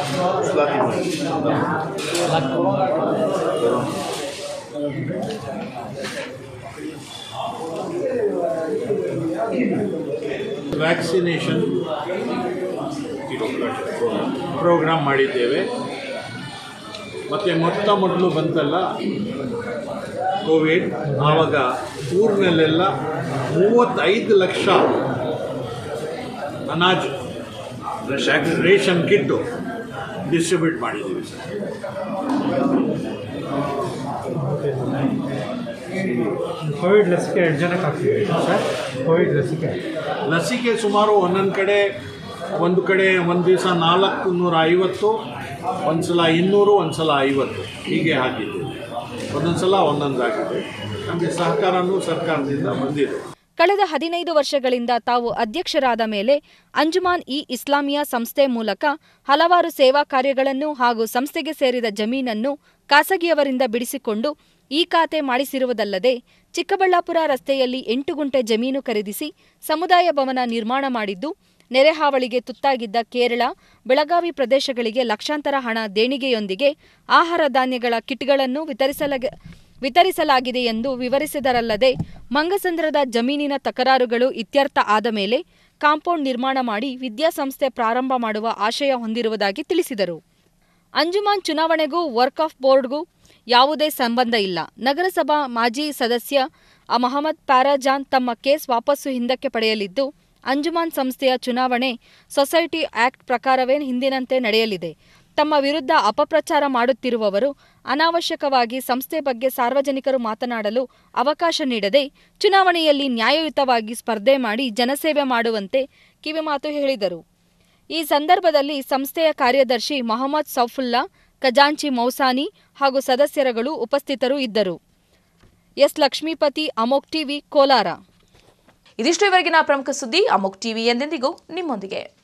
ವ್ಯಾಕ್ಸಿನೇಷನ್ ಪ್ರೋಗ್ರಾಮ್ ಮಾಡಿದ್ದೇವೆ ಮತ್ತು ಮೊತ್ತ ಮೊದಲು ಬಂತಲ್ಲ ಕೋವಿಡ್ ಆವಾಗ ಊರಿನಲ್ಲೆಲ್ಲ ಮೂವತ್ತೈದು ಲಕ್ಷ ಅನಾಜ್ ರೇಷನ್ ಕಿಟ್ಟು ಡಿಸ್ಟ್ರಿಬ್ಯೂಟ್ ಮಾಡಿದ್ದೀವಿ ಸರ್ ಕೋವಿಡ್ ಲಸಿಕೆ ಎರಡು ಜನಕ್ಕೆ ಹಾಕ್ತೀವಿ ಸರ್ ಕೋವಿಡ್ ಲಸಿಕೆ ಲಸಿಕೆ ಸುಮಾರು ಒಂದೊಂದು ಕಡೆ ಒಂದು ಕಡೆ ಒಂದು ದಿವಸ ನಾಲ್ಕು ನೂರ ಐವತ್ತು ಒಂದು ಸಲ ಇನ್ನೂರು ಒಂದು ಸಲ ಐವತ್ತು ಹೀಗೆ ಹಾಕಿದ್ದೇವೆ ಒಂದೊಂದು ಸಲ ಒಂದೊಂದು ಆಗಿದೆ ನಮಗೆ ಸಹಕಾರನೂ ಸರ್ಕಾರದಿಂದ ಬಂದಿದೆ ಕಳೆದ ಹದಿನೈದು ವರ್ಷಗಳಿಂದ ತಾವು ಅಧ್ಯಕ್ಷರಾದ ಮೇಲೆ ಅಂಜುಮಾನ್ ಇ ಇಸ್ಲಾಮಿಯಾ ಸಂಸ್ಥೆ ಮೂಲಕ ಹಲವಾರು ಸೇವಾ ಕಾರ್ಯಗಳನ್ನು ಹಾಗೂ ಸಂಸ್ಥೆಗೆ ಸೇರಿದ ಜಮೀನನ್ನು ಖಾಸಗಿಯವರಿಂದ ಬಿಡಿಸಿಕೊಂಡು ಈ ಖಾತೆ ಮಾಡಿಸಿರುವುದಲ್ಲದೆ ಚಿಕ್ಕಬಳ್ಳಾಪುರ ರಸ್ತೆಯಲ್ಲಿ ಎಂಟು ಗುಂಟೆ ಜಮೀನು ಖರೀದಿಸಿ ಸಮುದಾಯ ಭವನ ನಿರ್ಮಾಣ ಮಾಡಿದ್ದು ನೆರೆಹಾವಳಿಗೆ ತುತ್ತಾಗಿದ್ದ ಕೇರಳ ಬೆಳಗಾವಿ ಪ್ರದೇಶಗಳಿಗೆ ಲಕ್ಷಾಂತರ ಹಣ ದೇಣಿಗೆಯೊಂದಿಗೆ ಆಹಾರ ಧಾನ್ಯಗಳ ಕಿಟ್ಗಳನ್ನು ವಿತರಿಸಲಾಗ ವಿತರಿಸಲಾಗಿದೆ ಎಂದು ವಿವರಿಸಿದರಲ್ಲದೆ ಮಂಗಸಂದ್ರದ ಜಮೀನಿನ ತಕರಾರುಗಳು ಇತ್ಯರ್ಥ ಆದ ಮೇಲೆ ಕಾಂಪೌಂಡ್ ನಿರ್ಮಾಣ ಮಾಡಿ ವಿದ್ಯಾಸಂಸ್ಥೆ ಪ್ರಾರಂಭ ಮಾಡುವ ಆಶಯ ಹೊಂದಿರುವುದಾಗಿ ತಿಳಿಸಿದರು ಅಂಜುಮಾನ್ ಚುನಾವಣೆಗೂ ವರ್ಕ್ ಆಫ್ ಬೋರ್ಡ್ಗೂ ಯಾವುದೇ ಸಂಬಂಧ ಇಲ್ಲ ನಗರಸಭಾ ಮಾಜಿ ಸದಸ್ಯ ಅ ಮಹಮ್ಮದ್ ಪ್ಯಾರಾಜಾನ್ ತಮ್ಮ ಕೇಸ್ ವಾಪಸ್ಸು ಹಿಂದಕ್ಕೆ ಪಡೆಯಲಿದ್ದು ಅಂಜುಮಾನ್ ಸಂಸ್ಥೆಯ ಚುನಾವಣೆ ಸೊಸೈಟಿ ಆಕ್ಟ್ ಪ್ರಕಾರವೇ ಹಿಂದಿನಂತೆ ನಡೆಯಲಿದೆ ತಮ್ಮ ವಿರುದ್ಧ ಅಪಪ್ರಚಾರ ಮಾಡುತ್ತಿರುವವರು ಅನಾವಶ್ಯಕವಾಗಿ ಸಂಸ್ಥೆ ಬಗ್ಗೆ ಸಾರ್ವಜನಿಕರು ಮಾತನಾಡಲು ಅವಕಾಶ ನೀಡದೆ ಚುನಾವಣೆಯಲ್ಲಿ ನ್ಯಾಯಯುತವಾಗಿ ಸ್ಪರ್ಧೆ ಮಾಡಿ ಜನಸೇವೆ ಮಾಡುವಂತೆ ಕಿವಿಮಾತು ಹೇಳಿದರು ಈ ಸಂದರ್ಭದಲ್ಲಿ ಸಂಸ್ಥೆಯ ಕಾರ್ಯದರ್ಶಿ ಮೊಹಮ್ಮದ್ ಸೌಫುಲ್ಲಾ ಖಜಾಂಚಿ ಮೌಸಾನಿ ಹಾಗೂ ಸದಸ್ಯರುಗಳು ಉಪಸ್ಥಿತರು ಇದ್ದರು ಎಸ್ ಲಕ್ಷ್ಮೀಪತಿ ಅಮೋಕ್ ಟಿವಿ ಕೋಲಾರ ಇದಿಷ್ಟು ಇವರೆಗಿನ ಪ್ರಮುಖ ಸುದ್ದಿ ಅಮುಕ್ ಟಿವಿ ಎಂದೆಂದಿಗೂ ನಿಮ್ಮೊಂದಿಗೆ